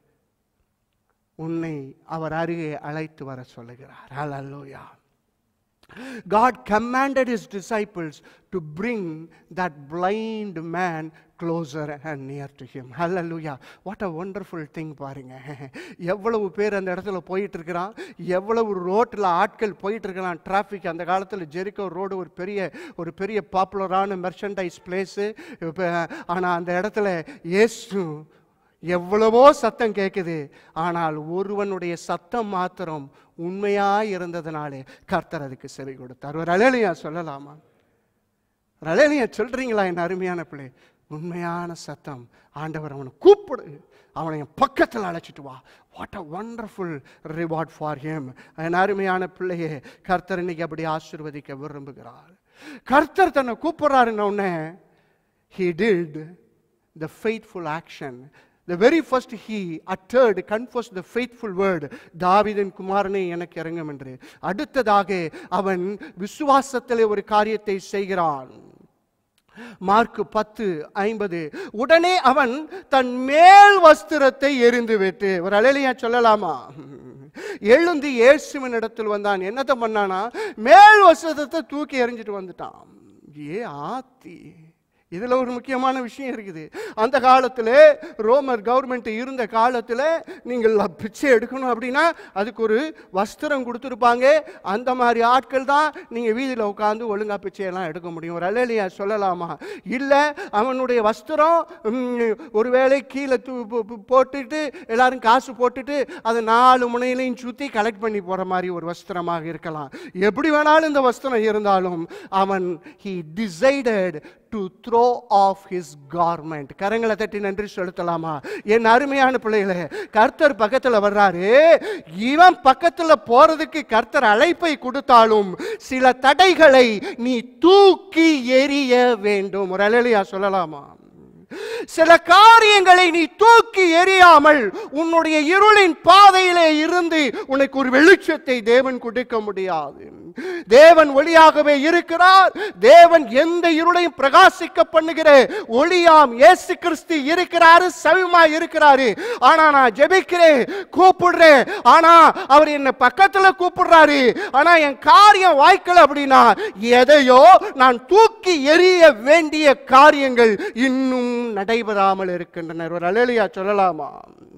உன்னை அவர் அருகே அழைத்து வர சொல்லுகிறார் ஹalleluya God commanded his disciples to bring that blind man closer and near to him. Hallelujah. What a wonderful thing பாருங்க எவ்வளவு பேர் அந்த இடத்துல போயிட்டு இருக்கிறான் எவ்வளவு ரோட்டில் ஆட்கள் போயிட்டு இருக்கிறான் டிராஃபிக் அந்த காலத்தில் ஜெரிக்கோ ரோடு ஒரு பெரிய ஒரு பெரிய பாப்புலரான மெர்சன்டைஸ் பிளேஸு ஆனால் அந்த இடத்துல இயேசு எவ்வளவோ சத்தம் கேட்குது ஆனால் ஒருவனுடைய சத்தம் மாத்திரம் உண்மையாய் இருந்ததுனாலே கர்த்தர் அதுக்கு செவி கொடுத்தார் ஒரு அலேலியா சொல்லலாமா ஒரு அலேலியா சொல்றீங்களா என் அருமையான பிள்ளை உண்மையான சத்தம் ஆண்டவர் அவனை கூப்பிடு அவனை என் பக்கத்தில் அழைச்சிட்டு வா what a wonderful reward for him என் அருமையான பிள்ளையே கர்த்தர் இன்னைக்கு அப்படி ஆசீர்வதிக்க விரும்புகிறார் கர்த்தர் தன்னை கூப்பிடுறாருன்ன உடனே he did the faithful action the very first he uttered confessed the faithful word தாவீதின் குமாரனே எனக்கு இறங்கும் என்று அடுத்ததாக அவன் விசுவாசத்திலே ஒரு காரியத்தை செய்கிறான் மார்க் பத்து ஐம்பது உடனே அவன் தன் மேல் வஸ்திரத்தை எரிந்து விட்டு ஒரு அலையிலையா சொல்லலாமா எழுந்து இயேசுவின் இடத்தில் வந்தான் என்னத்தை பண்ணானா மேல் வஸ்திரத்தை தூக்கி எறிஞ்சிட்டு வந்துட்டான் ஏ ஆத்தி இதுல ஒரு முக்கியமான விஷயம் இருக்குது அந்த காலத்துல ரோமர் கவர்மெண்ட் இருந்த காலத்துல நீங்கள் பிச்சை எடுக்கணும் அப்படின்னா அதுக்கு ஒரு வஸ்திரம் கொடுத்துருப்பாங்க அந்த மாதிரி ஆட்கள் தான் நீங்க வீதியில் உட்காந்து ஒழுங்கா பிச்சையெல்லாம் எடுக்க முடியும் ஒரு அலையிலையா சொல்லலாமா இல்லை அவனுடைய வஸ்திரம் ம், ஒருவேளை கீழே தூ போ- போ- போட்டுட்டு எல்லாரும் காசு போட்டுட்டு அதை நாலு முனையிலையும் சுற்றி கலெக்ட் பண்ணி போகிற மாதிரி ஒரு வஸ்திரமாக இருக்கலாம் எப்படி வேணாலும் இந்த வஸ்திரம் இருந்தாலும் அவன் he decided to throw off his garment கரங்களை தட்டி நன்றி செலுத்தலாமா என் அருமையான பிள்ளைகளே கர்த்தர் பக்கத்தில் வர்றாரு இவன் பக்கத்தில் போறதுக்கு கர்த்தர் அழைப்பை கொடுத்தாலும் சில தடைகளை நீ தூக்கி எறிய வேண்டும் ஒரு அலையிலையா சொல்லலாமா சில காரியங்களை நீ தூக்கி எறியாமல் உன்னுடைய இருளின் பாதையிலே இருந்து உனக்கு ஒரு வெளிச்சத்தை தேவன் கொடுக்க முடியாது தேவன் ஒளியாகவே இருக்கிறார் தேவன் எந்த இருளையும் பிரகாசிக்க பண்ணுகிற ஒளியாம் இயேசு கிறிஸ்து இருக்கிறாரு சவிமா இருக்கிறாரு ஆனா நான் ஜெபிக்கிறேன் கூப்பிடுறேன் ஆனா அவர் என்ன பக்கத்துல கூப்பிடுறாரு ஆனா என் காரியம் வாய்க்கல அப்படின்னா எதையோ நான் தூக்கி எறிய வேண்டிய காரியங்கள் இன்னும் நடைபெறாமல் இருக்கின்றனர் ஒரு அலையிலையா சொல்லலாமா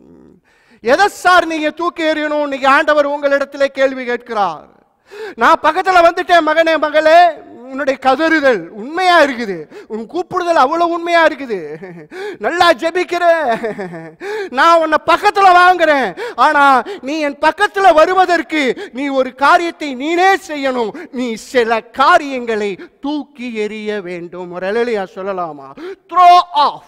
எதை சார் நீங்க தூக்கி எறியணும் இன்னைக்கு ஆண்டவர் உங்களிடத்துல கேள்வி கேட்கிறார் நான் பக்கத்துல வந்துட்டேன் மகனே மகளே உன்னுடைய கதறுதல் உண்மையா இருக்குது உன் கூப்பிடுதல் அவ்வளவு உண்மையா இருக்குது நல்லா ஜெபிக்கிற நான் உன்னை பக்கத்துல வாங்குறேன் ஆனா நீ என் பக்கத்துல வருவதற்கு நீ ஒரு காரியத்தை நீனே செய்யணும் நீ சில காரியங்களை தூக்கி எறிய வேண்டும் ஒரு அலையிலையா சொல்லலாமா த்ரோ ஆஃப்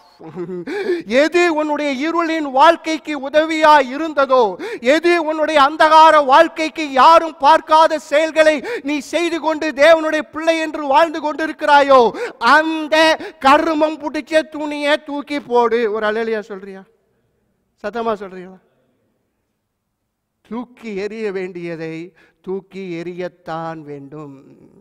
எது உன்னுடைய இருளின் வாழ்க்கைக்கு உதவியா இருந்ததோ எது உன்னுடைய அந்தகார வாழ்க்கைக்கு யாரும் பார்க்காத செயல்களை நீ செய்து கொண்டு தேவனுடைய பிள்ளை என்று வாழ்ந்து கொண்டிருக்கிறாயோ அந்த கருமம் பிடிச்ச துணியை தூக்கி போடு ஒரு அலையிலையா சொல்றியா சத்தமா சொல்றீங்களா தூக்கி எறிய வேண்டியதை தூக்கி எறியத்தான் வேண்டும்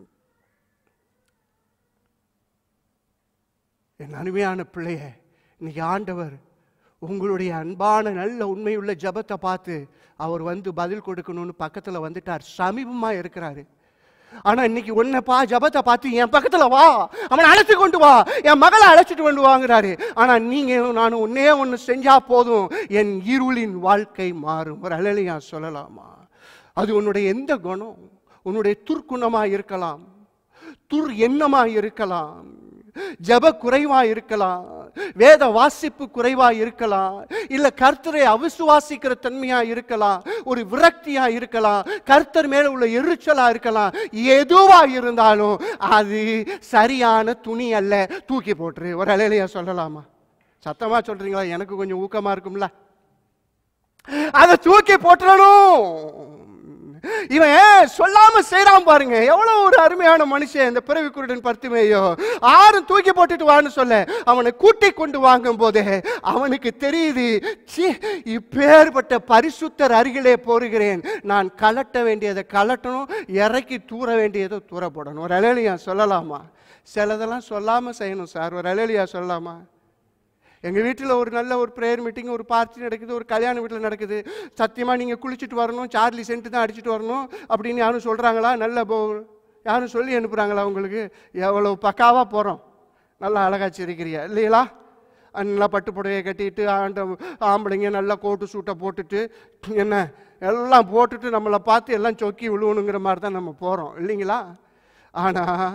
என் அருமையான பிள்ளைய இன்னைக்கு ஆண்டவர் உங்களுடைய அன்பான நல்ல உண்மையுள்ள ஜெபத்தை பார்த்து அவர் வந்து பதில் கொடுக்கணும்னு பக்கத்தில் வந்துட்டார் சமீபமாக இருக்கிறாரு ஆனா இன்னைக்கு உன்னை பா ஜபத்தை பார்த்து என் பக்கத்துல வா அவனை அழைத்து கொண்டு வா என் மகளை அழைச்சிட்டு கொண்டு வாங்குறாரு ஆனா நீங்க நான் ஒன்னே ஒன்று செஞ்சா போதும் என் இருளின் வாழ்க்கை மாறும் ஒரு அழலியா சொல்லலாமா அது உன்னுடைய எந்த குணம் உன்னுடைய துர்க்குணமா இருக்கலாம் துர் எண்ணமா இருக்கலாம் ஜப குறைவா இருக்கலாம் வேத வாசிப்பு குறைவா இருக்கலாம் இல்ல கர்த்தரை அவிசுவாசிக்கிற தன்மையா இருக்கலாம் ஒரு விரக்தியா இருக்கலாம் கர்த்தர் மேல உள்ள எரிச்சலா இருக்கலாம் எதுவா இருந்தாலும் அது சரியான துணி அல்ல தூக்கி போட்டுரு ஒரு அலையிலையா சொல்லலாமா சத்தமா சொல்றீங்களா எனக்கு கொஞ்சம் ஊக்கமா இருக்கும்ல அதை தூக்கி போட்டுறணும் இவன் சொல்லாம செய்றான் பாருங்க எவ்வளவு ஒரு அருமையான மனுஷன் இந்த பிறவி குருடன் பருத்துமையோ ஆறும் தூக்கி போட்டுட்டு வான்னு சொல்ல அவனை கூட்டி கொண்டு வாங்கும் போதே அவனுக்கு தெரியுது ச்சீ இப்பேற்பட்ட பரிசுத்தர் அருகிலே போருகிறேன் நான் கலட்ட வேண்டியதை கலட்டணும் இறக்கி தூர வேண்டியதை தூர போடணும் ஒரு அலையிலையா சொல்லலாமா சிலதெல்லாம் சொல்லாம செய்யணும் சார் ஒரு அலையிலையா சொல்லலாமா எங்கள் வீட்டில் ஒரு நல்ல ஒரு ப்ரேயர் மீட்டிங் ஒரு பார்ட்டி நடக்குது ஒரு கல்யாண வீட்டில் நடக்குது சத்தியமாக நீங்கள் குளிச்சுட்டு வரணும் சார்லி சென்ட் தான் அடிச்சுட்டு வரணும் அப்படின்னு யாரும் சொல்கிறாங்களா நல்ல போ யாரும் சொல்லி அனுப்புகிறாங்களா உங்களுக்கு எவ்வளோ பக்காவாக போகிறோம் நல்லா அழகாக சிரிக்கிறியா இல்லைங்களா நல்லா பட்டு புடவையை கட்டிட்டு ஆண்ட ஆம்பளைங்க நல்லா கோட்டு சூட்டை போட்டுட்டு என்ன எல்லாம் போட்டுட்டு நம்மளை பார்த்து எல்லாம் சொக்கி விழுவணுங்கிற மாதிரி தான் நம்ம போகிறோம் இல்லைங்களா ஆனால்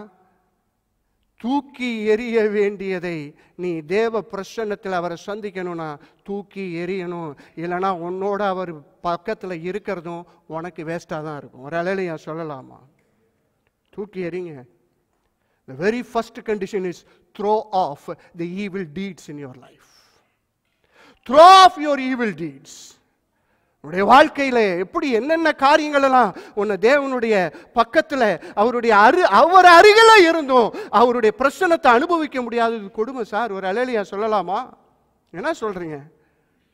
தூக்கி எறிய வேண்டியதை நீ தேவ பிரசன்னத்தில் அவரை சந்திக்கணும்னா தூக்கி எறியணும் இல்லைன்னா உன்னோட அவர் பக்கத்தில் இருக்கிறதும் உனக்கு வேஸ்ட்டாக தான் இருக்கும் ஒரு அலையிலையா சொல்லலாமா தூக்கி எறிங்க The very first condition is throw off the evil deeds in your life. Throw off your evil deeds. உன்னுடைய வாழ்க்கையில எப்படி என்னென்ன காரியங்கள் எல்லாம் உன்னை தேவனுடைய பக்கத்துல அவருடைய அரு அவர் அருகில இருந்தும் அவருடைய பிரசனத்தை அனுபவிக்க முடியாதது கொடுமை சார் ஒரு அலையிலையா சொல்லலாமா என்ன சொல்றீங்க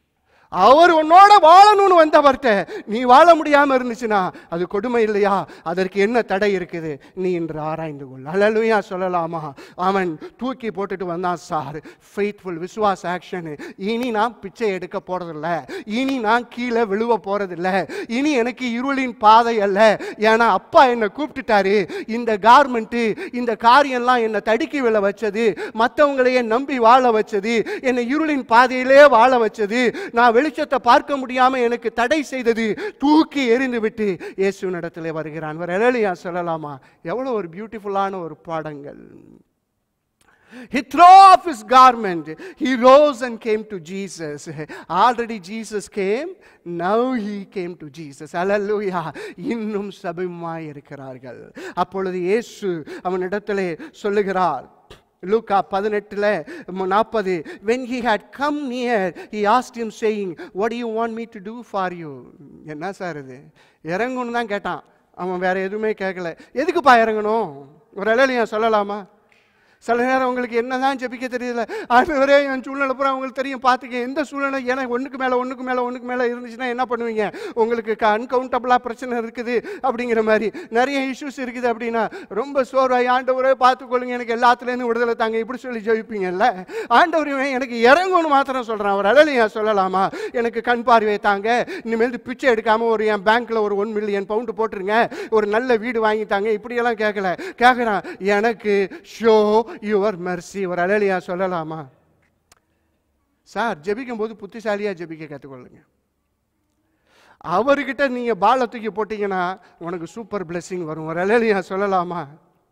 அவர் உன்னோட வாழணும்னு வந்தவர்கிட்ட நீ வாழ முடியாம இருந்துச்சுன்னா அது கொடுமை இல்லையா அதற்கு என்ன தடை இருக்குது நீ இன்று ஆராய்ந்து கொள் அல்லலுயா சொல்லலாமா அவன் தூக்கி போட்டுட்டு வந்தான் சார் ஃபெய்த்ஃபுல் விசுவாஸ் ஆக்ஷன் இனி நான் பிச்சை எடுக்க போறதில்ல இனி நான் கீழே விழுவ போறதில்ல இனி எனக்கு இருளின் பாதை அல்ல ஏன்னா அப்பா என்னை கூப்பிட்டுட்டாரு இந்த கார்மெண்ட்டு இந்த காரியம்லாம் என்னை தடுக்கி விழ வச்சது மற்றவங்களையே நம்பி வாழ வச்சது என்னை இருளின் பாதையிலே வாழ வச்சது நான் வெளிச்சத்தை பார்க்க முடியாம எனக்கு தடை செய்தது தூக்கி எறிந்து விட்டு இயேசுவின் இடத்துல வருகிறான் அவர் எழலியா சொல்லலாமா எவ்வளவு ஒரு பியூட்டிஃபுல்லான ஒரு பாடங்கள் He threw off his garment. He rose and came to Jesus. Already Jesus came. Now he came to Jesus. Hallelujah. இன்னும் சபையுமாய் இருக்கிறார்கள் அப்பொழுது இயேசு அவனிடத்திலே சொல்லுகிறார் லூக்கா பதினெட்டுல நாற்பது when he had come near he asked him saying what do you want me to do for you என்ன sir இது இறங்கணும்னு தான் கேட்டான் அவன் வேற எதுவுமே கேட்கல எதுக்குப்பா இறங்கணும் ஒரு இலையில சொல்லலாமா சில நேரம் உங்களுக்கு என்னதான் ஜெபிக்க தெரியல ஆண்டவரே என் சூழ்நிலை பூரா உங்களுக்கு தெரியும் பார்த்துக்க எந்த சூழ்நிலை எனக்கு ஒன்றுக்கு மேலே ஒன்றுக்கு மேலே ஒன்றுக்கு மேலே இருந்துச்சுன்னா என்ன பண்ணுவீங்க உங்களுக்கு அன்கவுண்டபிளாக பிரச்சனை இருக்குது அப்படிங்கிற மாதிரி நிறைய இஷ்யூஸ் இருக்குது அப்படின்னா ரொம்ப சோர்வாய் ஆண்டவரே பார்த்துக்கொள்ளுங்க எனக்கு எல்லாத்துலேருந்து விடுதலை தாங்க இப்படி சொல்லி ஜெயிப்பீங்கல்ல ஆண்டவர் இவன் எனக்கு இறங்கணும்னு மாத்திரம் சொல்கிறான் அவர் அழலையா சொல்லலாமா எனக்கு கண் பார்வையை தாங்க இனிமேல் பிச்சை எடுக்காமல் ஒரு என் பேங்க்கில் ஒரு ஒன் மில்லியன் பவுண்டு போட்டுருங்க ஒரு நல்ல வீடு வாங்கி தாங்க இப்படியெல்லாம் கேட்கல கேட்குறான் எனக்கு ஷோ யுவர் மெர்சி ஒரு அழலியா சொல்லலாமா சார் ஜெபிக்கும் போது புத்திசாலியா ஜெபிக்க கற்றுக்கொள்ளுங்க அவர்கிட்ட நீங்க பாலை தூக்கி போட்டீங்கன்னா உனக்கு சூப்பர் பிளெஸிங் வரும் ஒரு அழலியா சொல்லலாமா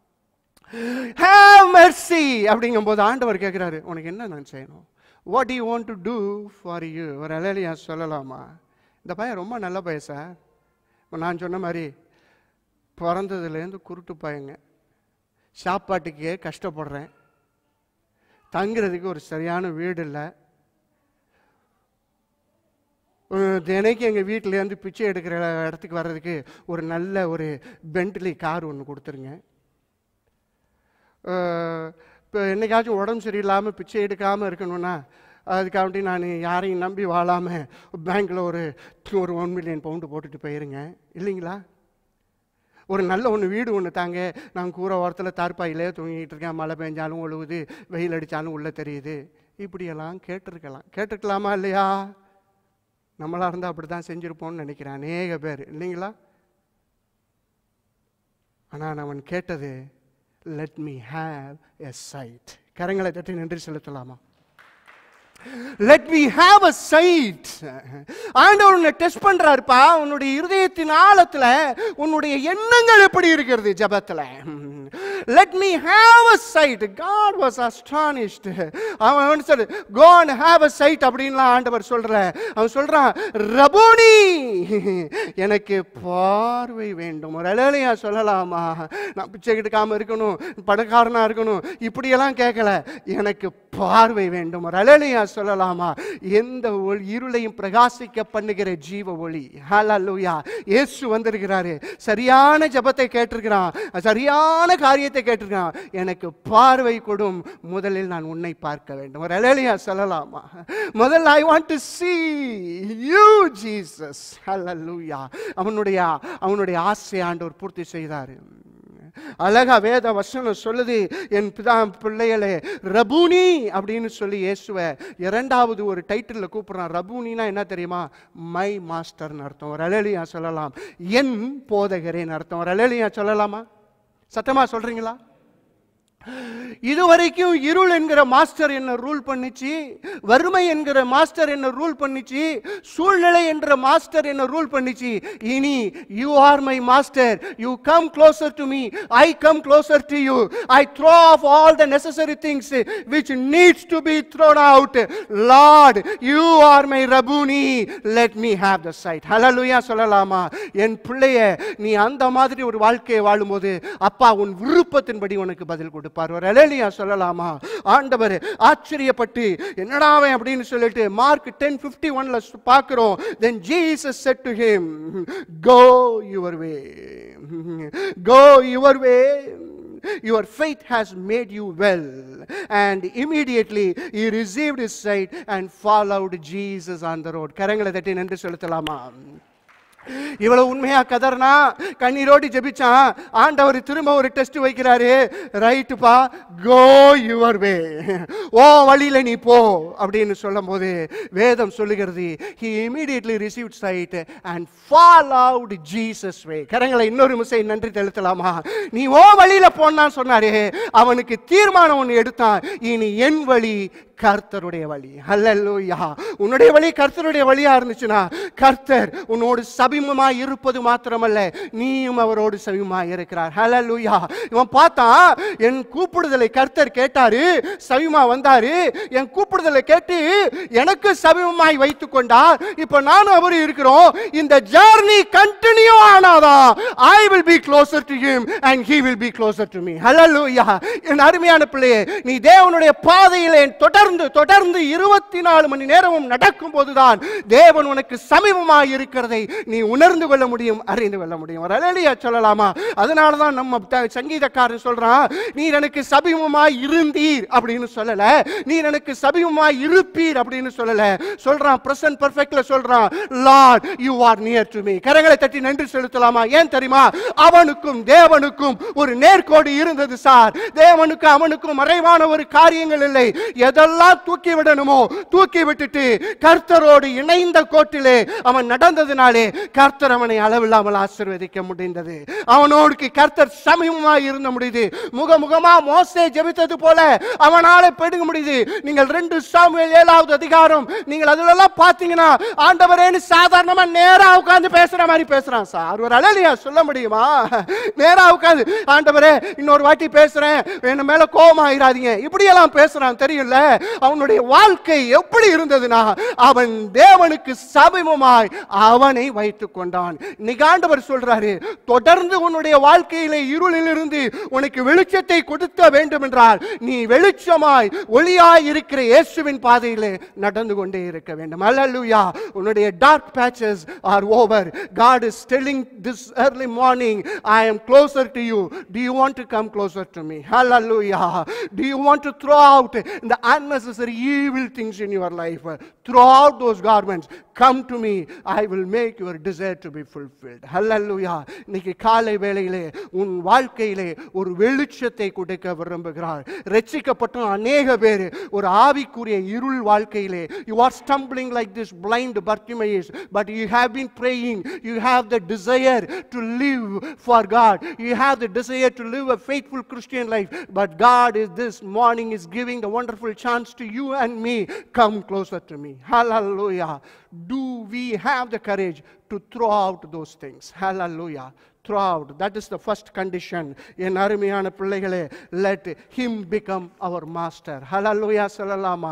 ஹேவ் மெர்சி அப்படிங்கும்போது ஆண்டவர் கேட்குறாரு உனக்கு என்ன நான் செய்யணும் what you want to do for you ஒரு அழலியா சொல்லலாமா இந்த பையன் ரொம்ப நல்ல பையன் சார் இப்ப நான் சொன்ன மாதிரி பிறந்ததுலேருந்து குருட்டு பையங்க சாப்பாட்டுக்கே கஷ்டப்படுறேன் தங்குறதுக்கு ஒரு சரியான வீடு இல்லை தினைக்கு எங்கள் வீட்டிலேருந்து பிச்சை எடுக்கிற இடத்துக்கு வர்றதுக்கு ஒரு நல்ல ஒரு பென்ட்லி கார் ஒன்று கொடுத்துருங்க இப்போ என்னைக்காச்சும் உடம்பு சரியில்லாமல் பிச்சை எடுக்காமல் இருக்கணும்னா அதுக்காண்டி நான் யாரையும் நம்பி வாழாமல் பேங்க்கில் ஒரு ஒரு ஒன் மில்லியன் பவுண்டு போட்டுட்டு போயிருங்க இல்லைங்களா ஒரு நல்ல ஒன்று வீடு ஒன்று தாங்க நான் கூரை ஓரத்தில் தார்பாயிலே தூங்கிட்டு இருக்கேன் மழை பெஞ்சாலும் ஒழுகுது வெயில் அடித்தாலும் உள்ளே தெரியுது இப்படியெல்லாம் கேட்டிருக்கலாம் கேட்டிருக்கலாமா இல்லையா நம்மளாக இருந்தால் அப்படி தான் செஞ்சுருப்போம்னு நினைக்கிறேன் அநேக பேர் இல்லைங்களா ஆனால் அவன் கேட்டது let me have a sight கரங்களை தட்டி நன்றி செலுத்தலாமா let me have a sight ஆண்டவர் உன்னை டெஸ்ட் பண்றாருப்பா உன்னுடைய இருதயத்தின் ஆழத்துல உன்னுடைய எண்ணங்கள் எப்படி இருக்கிறது ஜபத்துல let me have a sight God was astonished அவன் வந்து சொல்லு go and have a sight அப்படின்லாம் ஆண்டவர் சொல்ற அவன் சொல்றான் ரபோனி எனக்கு பார்வை வேண்டும் ஒரு அலையா சொல்லலாமா நான் பிச்சை எடுக்காம இருக்கணும் பணக்காரனா இருக்கணும் இப்படியெல்லாம் கேட்கல எனக்கு பார்வை வேண்டும் ஒரு அலையா சொல்லலாமா எந்த ஒளி இருளையும் பிரகாசிக்க பண்ணுகிற ஜீவ ஒளி ஹalleluya இயேசு வந்திருக்கிறாரு சரியான ஜெபத்தை கேட்டிருக்கிறான் சரியான காரியத்தை கேட்டிருக்கிறான் எனக்கு பார்வை கொடும் முதலில் நான் உன்னை பார்க்க வேண்டும் ஒரு அலையா சொல்லலாமா முதல்ல I want to see you Jesus ஹalleluya அவனுடைய அவனுடைய ஆசை ஆண்டவர் பூர்த்தி செய்தார் அழகா வேத வசனம் சொல்லுது என் பிதா பிள்ளைகளே ரபூனி அப்படின்னு சொல்லி இயேசுவ இரண்டாவது ஒரு டைட்டிலில் கூப்பிடுறான் ரபூனினா என்ன தெரியுமா மை மாஸ்டர்னு அர்த்தம் ஒரு அலலியா சொல்லலாம் என் போதகரேன்னு அர்த்தம் ஒரு அலலியா சொல்லலாமா சத்தமா சொல்றீங்களா இதுவரைக்கும் இருள் என்கிற மாஸ்டர் என்ன ரூல் பண்ணிச்சு வறுமை என்கிற மாஸ்டர் என்ன ரூல் பண்ணிச்சு சூழ்நிலை என்ற மாஸ்டர் என்ன ரூல் பண்ணிச்சு இனி you are my master you come closer to me I come closer to you I throw off all the necessary things which needs to be thrown out lord you are my Rabboni let me have the sight ஹலலுயா சொல்லலாமா என் பிள்ளைய நீ அந்த மாதிரி ஒரு வாழ்க்கையை வாழும்போது அப்பா உன் விருப்பத்தின்படி உனக்கு பதில் கொடுப்பார் ஒரு அலேலியா சொல்லலாமா ஆண்டவர் ஆச்சரியப்பட்டு என்னடாவன் அப்படின்னு சொல்லிட்டு மார்க் டென் ஃபிஃப்டி ஒன்ல பார்க்கிறோம் then Jesus said to him go your way go your way your faith has made you well. And immediately he received his sight and followed Jesus on the road. கரங்களை தட்டி நன்றி செலுத்தலாமா இவ்வளவு உண்மையா கதர்னா கண்ணீரோடு ஜெபிச்சான் ஆண்டவர் திரும்ப ஒரு டெஸ்ட் வைக்கிறாரு ரைட்டுப்பா கோ யுவர் வே ஓ வழியில நீ போ அப்படின்னு சொல்லும் போது வேதம் சொல்லுகிறது he immediately received sight and followed Jesus way கரங்களை இன்னொரு முசை நன்றி செலுத்தலாமா நீ ஓ வழியில போனான்னு சொன்னாரு அவனுக்கு தீர்மானம் ஒன்று எடுத்தான் இனி என் வழி கர்த்தருடைய வழி அல்லேலூயா உன்னுடைய வழி கர்த்தருடைய வழியா இருந்துச்சுன்னா கர்த்தர் உன்னோடு சபிமமா இருப்பது மாத்திரமல்ல நீயும் அவரோடு சபிமமா இருக்கிறார் ஹalleluya இவன் பார்த்தான் என் கூப்பிடுதலை கர்த்தர் கேட்டாரு சபிமா வந்தாரு என் கூப்பிடுதலை கேட்டு எனக்கு சபிமமாய் வைத்துக் கொண்டார் இப்ப நானும் அவரும் இருக்கிறோம் இந்த ஜர்னி கண்டினியூ ஆனாதான் I will be closer to him and he will be closer to me ஹalleluya என் அருமையான பிள்ளையே நீ தேவனுடைய பாதையிலே தொடர்ந்து தொடர்ந்து இருபத்தி நாலு மணி நேரமும் நடக்கும் போதுதான் தேவன் உனக்கு சமீபமாய் இருக்கிறதை நீ உணர்ந்து கொள்ள முடியும் அறிந்து கொள்ள முடியும் ஒரு அழலியா சொல்லலாமா அதனால தான் நம்ம த- சங்கீதக்காரன் சொல்றான் நீர் எனக்கு சமீபமாய் இருந்தீர் அப்படின்னு சொல்லல நீர் எனக்கு சமீபமாய் இருப்பீர் அப்படின்னு சொல்லல சொல்றான் பிரசன்ட் பர்ஃபெக்ட்ல சொல்றான் lord you are near to me கரங்களை தட்டி நன்றி செலுத்தலாமா ஏன் தெரியுமா அவனுக்கும் தேவனுக்கும் ஒரு நேர்கோடு இருந்தது சார் தேவனுக்கு அவனுக்கும் மறைவான ஒரு காரியங்கள் இல்லை எதெல்லாம் தூக்கி விடணுமோ தூக்கி விட்டுட்டு கர்த்தரோடு இணைந்த கோட்டிலே அவன் நடந்ததினாலே கர்த்தர் அவனை அளவில்லாமல் ஆசீர்வதிக்க முடிந்தது அவனோடு கர்த்தர் சமீபமாய் இருந்த முடியுது முகமுகமா மோசே ஜெபித்தது போல அவனால பெடுங்க முடியுது நீங்கள் ரெண்டு சாமுவேல் ஏழாவது அதிகாரம் நீங்கள் அதுலலாம் பார்த்தீங்கன்னா ஆண்டவரேன்னு சாதாரணமா நேரா உட்கார்ந்து பேசுற மாதிரி பேசுறான் சார் ஒரு அழலியா சொல்ல முடியுமா நேரா உட்கார்ந்து ஆண்டவரே இன்னொரு வாட்டி பேசுறேன் என்ன மேல கோபம் ஆயிராதீங்க இப்படியெல்லாம் பேசுறான் தெரியல அவனுடைய வாழ்க்கை எப்படி இருந்ததுன்னா அவன் தேவனுக்கு சமீபமாய் அவனை வைத்துக் கொண்டான் இன்னைக்கு ஆண்டவர் சொல்றாரு தொடர்ந்து உன்னுடைய வாழ்க்கையிலே இருளில் இருந்து உனக்கு வெளிச்சத்தை கொடுக்க வேண்டும் என்றால் நீ வெளிச்சமாய் ஒளியாய் இருக்கிற இயேசுவின் பாதையிலே நடந்து கொண்டே இருக்க வேண்டும் அல்லேலூயா உன்னுடைய dark patches are over God is telling this early morning i am closer to you do you want to come closer to me hallelujah do you want to throw out the unnecessary evil things in your life throw out those garments come to me i will make your desire to be fulfilled hallelujah இன்னைக்கு காலை வேளையிலே உன் வாழ்க்கையிலே ஒரு வெளிச்சத்தை கொடுக்க விரும்புகிறார் ரட்சிக்கப்பட்ட அநேக பேர் ஒரு ஆவிக்குரிய இருள் வாழ்க்கையிலே you are stumbling like this blind Bartimaeus but you have been praying you have the desire to live for God you have the desire to live a faithful Christian life but God is this morning is giving the wonderful chance to you and me come closer to me hallelujah do we have the courage to throw out those things hallelujah throw out that is the first condition என் அருமையான பிள்ளைகளே let him become our master hallelujah சொல்லலாமா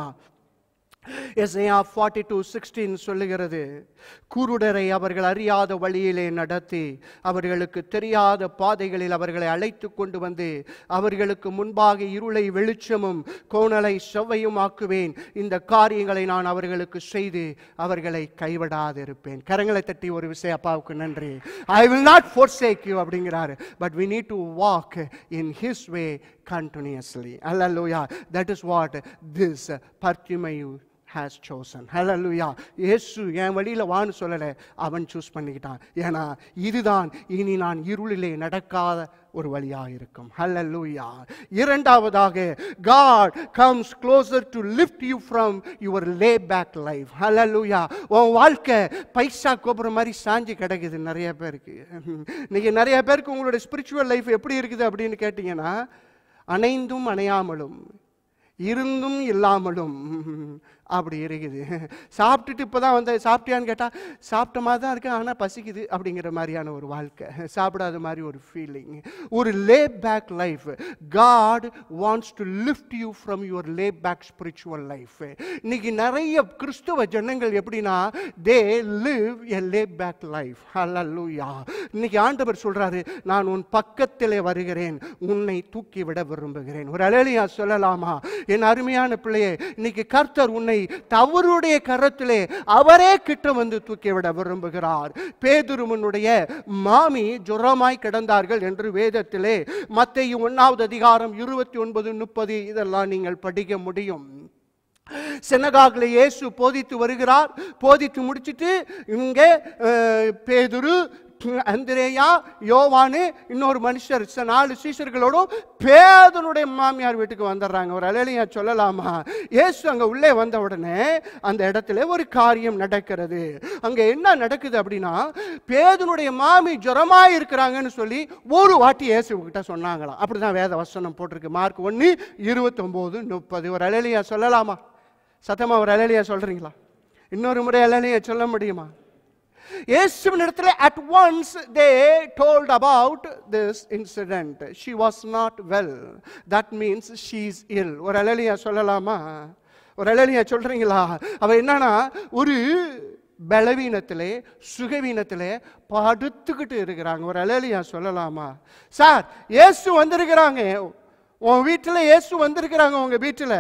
எஸ்ஐயா forty two sixteen சொல்லுகிறது குருடரை அவர்கள் அறியாத வழியிலே நடத்தி அவர்களுக்கு தெரியாத பாதைகளில் அவர்களை அழைத்து கொண்டு வந்து அவர்களுக்கு முன்பாக இருளை வெளிச்சமும் கோணலை செவ்வையும் ஆக்குவேன் இந்த காரியங்களை நான் அவர்களுக்கு செய்து அவர்களை கைவிடாதிருப்பேன் கரங்களை தட்டி ஒரு விஷயம் அப்பாவுக்கு நன்றி I will not forsake you அப்படிங்கிறாரு but we need to walk in his way continuously hallelujah that is what this Bartimaeus has chosen hallelujah இயேசு என் வழியில வான்னு சொல்லல அவன் சூஸ் பண்ணிக்கிட்டான் ஏன்னா இதுதான் இனி நான் இருளிலே நடக்காத ஒரு வழியாக இருக்கும் hallelujah இரண்டாவதாக God comes closer to lift you from your lay back life hallelujah உன் வாழ்க்கை பைசா கோபுரம் மாதிரி சாஞ்சு கிடக்குது நிறைய பேருக்கு இன்னைக்கு நிறைய பேருக்கு உங்களோட ஸ்பிரிச்சுவல் லைஃப் எப்படி இருக்குது அப்படின்னு கேட்டிங்கன்னா அணைந்தும் அணையாமலும் இருந்தும் இல்லாமலும் அப்படி இருக்குது சாப்பிட்டுட்டு இப்போ தான் வந்து சாப்பிட்டியான்னு கேட்டால் சாப்பிட்ட மாதிரி தான் இருக்கு ஆனால் பசிக்குது அப்படிங்கிற மாதிரியான ஒரு வாழ்க்கை சாப்பிடாத மாதிரி ஒரு ஃபீலிங் ஒரு lay back life God wants to lift you from your lay back spiritual life இன்னைக்கு நிறைய கிறிஸ்துவ ஜனங்கள் எப்படின்னா they live a lay back life ஹalleluya இன்னைக்கு ஆண்டவர் சொல்றாரு நான் உன் பக்கத்திலே வருகிறேன் உன்னை தூக்கி விட விரும்புகிறேன் ஒரு அலேலியா சொல்லலாமா என் அருமையான பிள்ளையே இன்னைக்கு கர்த்தர் உன்னை உன்னை தவறுடைய கரத்திலே அவரே கிட்ட வந்து தூக்கிவிட விரும்புகிறார் பேதுருமனுடைய மாமி ஜுரமாய் கிடந்தார்கள் என்று வேதத்திலே மத்திய ஒன்னாவது அதிகாரம் இருபத்தி ஒன்பது முப்பது இதெல்லாம் நீங்கள் படிக்க முடியும் செனகாகில் இயேசு போதித்து வருகிறார் போதித்து முடிச்சிட்டு இங்கே அஹ், பேதுரு அந்திரேயா யோவானு இன்னொரு மனுஷர் ச- நாலு சீஷர்களோடும் பேதனுடைய மாமியார் வீட்டுக்கு வந்துடுறாங்க ஒரு அலையிலையா சொல்லலாமா இயேசு அங்க உள்ளே வந்த உடனே அந்த இடத்துல ஒரு காரியம் நடக்கிறது அங்க என்ன நடக்குது அப்படின்னா பேதனுடைய மாமி ஜுரமா இருக்கிறாங்கன்னு சொல்லி ஒரு வாட்டி இயேசு கிட்ட சொன்னாங்களாம் அப்படிதான் வேத வசனம் போட்டிருக்கு மார்க் ஒன்று இருபத்தொம்போது முப்பது ஒரு அலையிலையா சொல்லலாமா சத்தமா ஒரு அலையிலையா சொல்றீங்களா இன்னொரு முறை அலையிலையா சொல்ல முடியுமா இயேசுவின் இடத்துல at once they told about this incident she was not well that means she is ill ஒரு அலையிலையா சொல்லலாமா ஒரு அலையிலையா சொல்றீங்களா அவ என்னன்னா ஒரு பலவீனத்திலே சுகவீனத்திலே படுத்துக்கிட்டு இருக்கிறாங்க ஒரு அலையிலையா சொல்லலாமா சார் இயேசு வந்திருக்கிறாங்க உன் வீட்டில் இயேசு வந்திருக்கிறாங்க உங்க வீட்டில்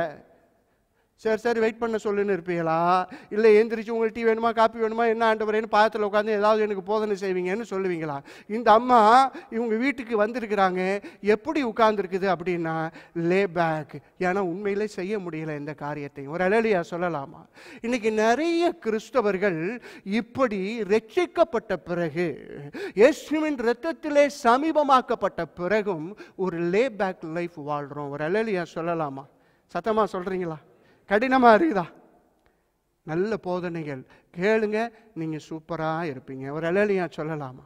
சரி சரி வெயிட் பண்ண சொல்லுன்னு இருப்பீங்களா இல்லை எந்திரிச்சு உங்களுக்கு டீ வேணுமா காப்பி வேணுமா என்ன ஆண்டவரேன்னு பாயத்தில் உட்காந்து ஏதாவது எனக்கு போதனை செய்வீங்கன்னு சொல்லுவீங்களா இந்த அம்மா இவங்க வீட்டுக்கு வந்திருக்கிறாங்க எப்படி உட்கார்ந்துருக்குது அப்படின்னா லே பேக் ஏன்னா உண்மையிலே செய்ய முடியல இந்த காரியத்தையும் ஒரு அழலியா சொல்லலாமா இன்னைக்கு நிறைய கிறிஸ்தவர்கள் இப்படி ரட்சிக்கப்பட்ட பிறகு இயேசுவின் இரத்தத்திலே சமீபமாக்கப்பட்ட பிறகும் ஒரு லே பேக் லைஃப் வாழ்றோம் ஒரு அழலியா சொல்லலாமா சத்தமா சொல்றீங்களா கடினமா இருக்குதா நல்ல போதனைகள் கேளுங்க நீங்க சூப்பரா இருப்பீங்க ஒரு அழலியா சொல்லலாமா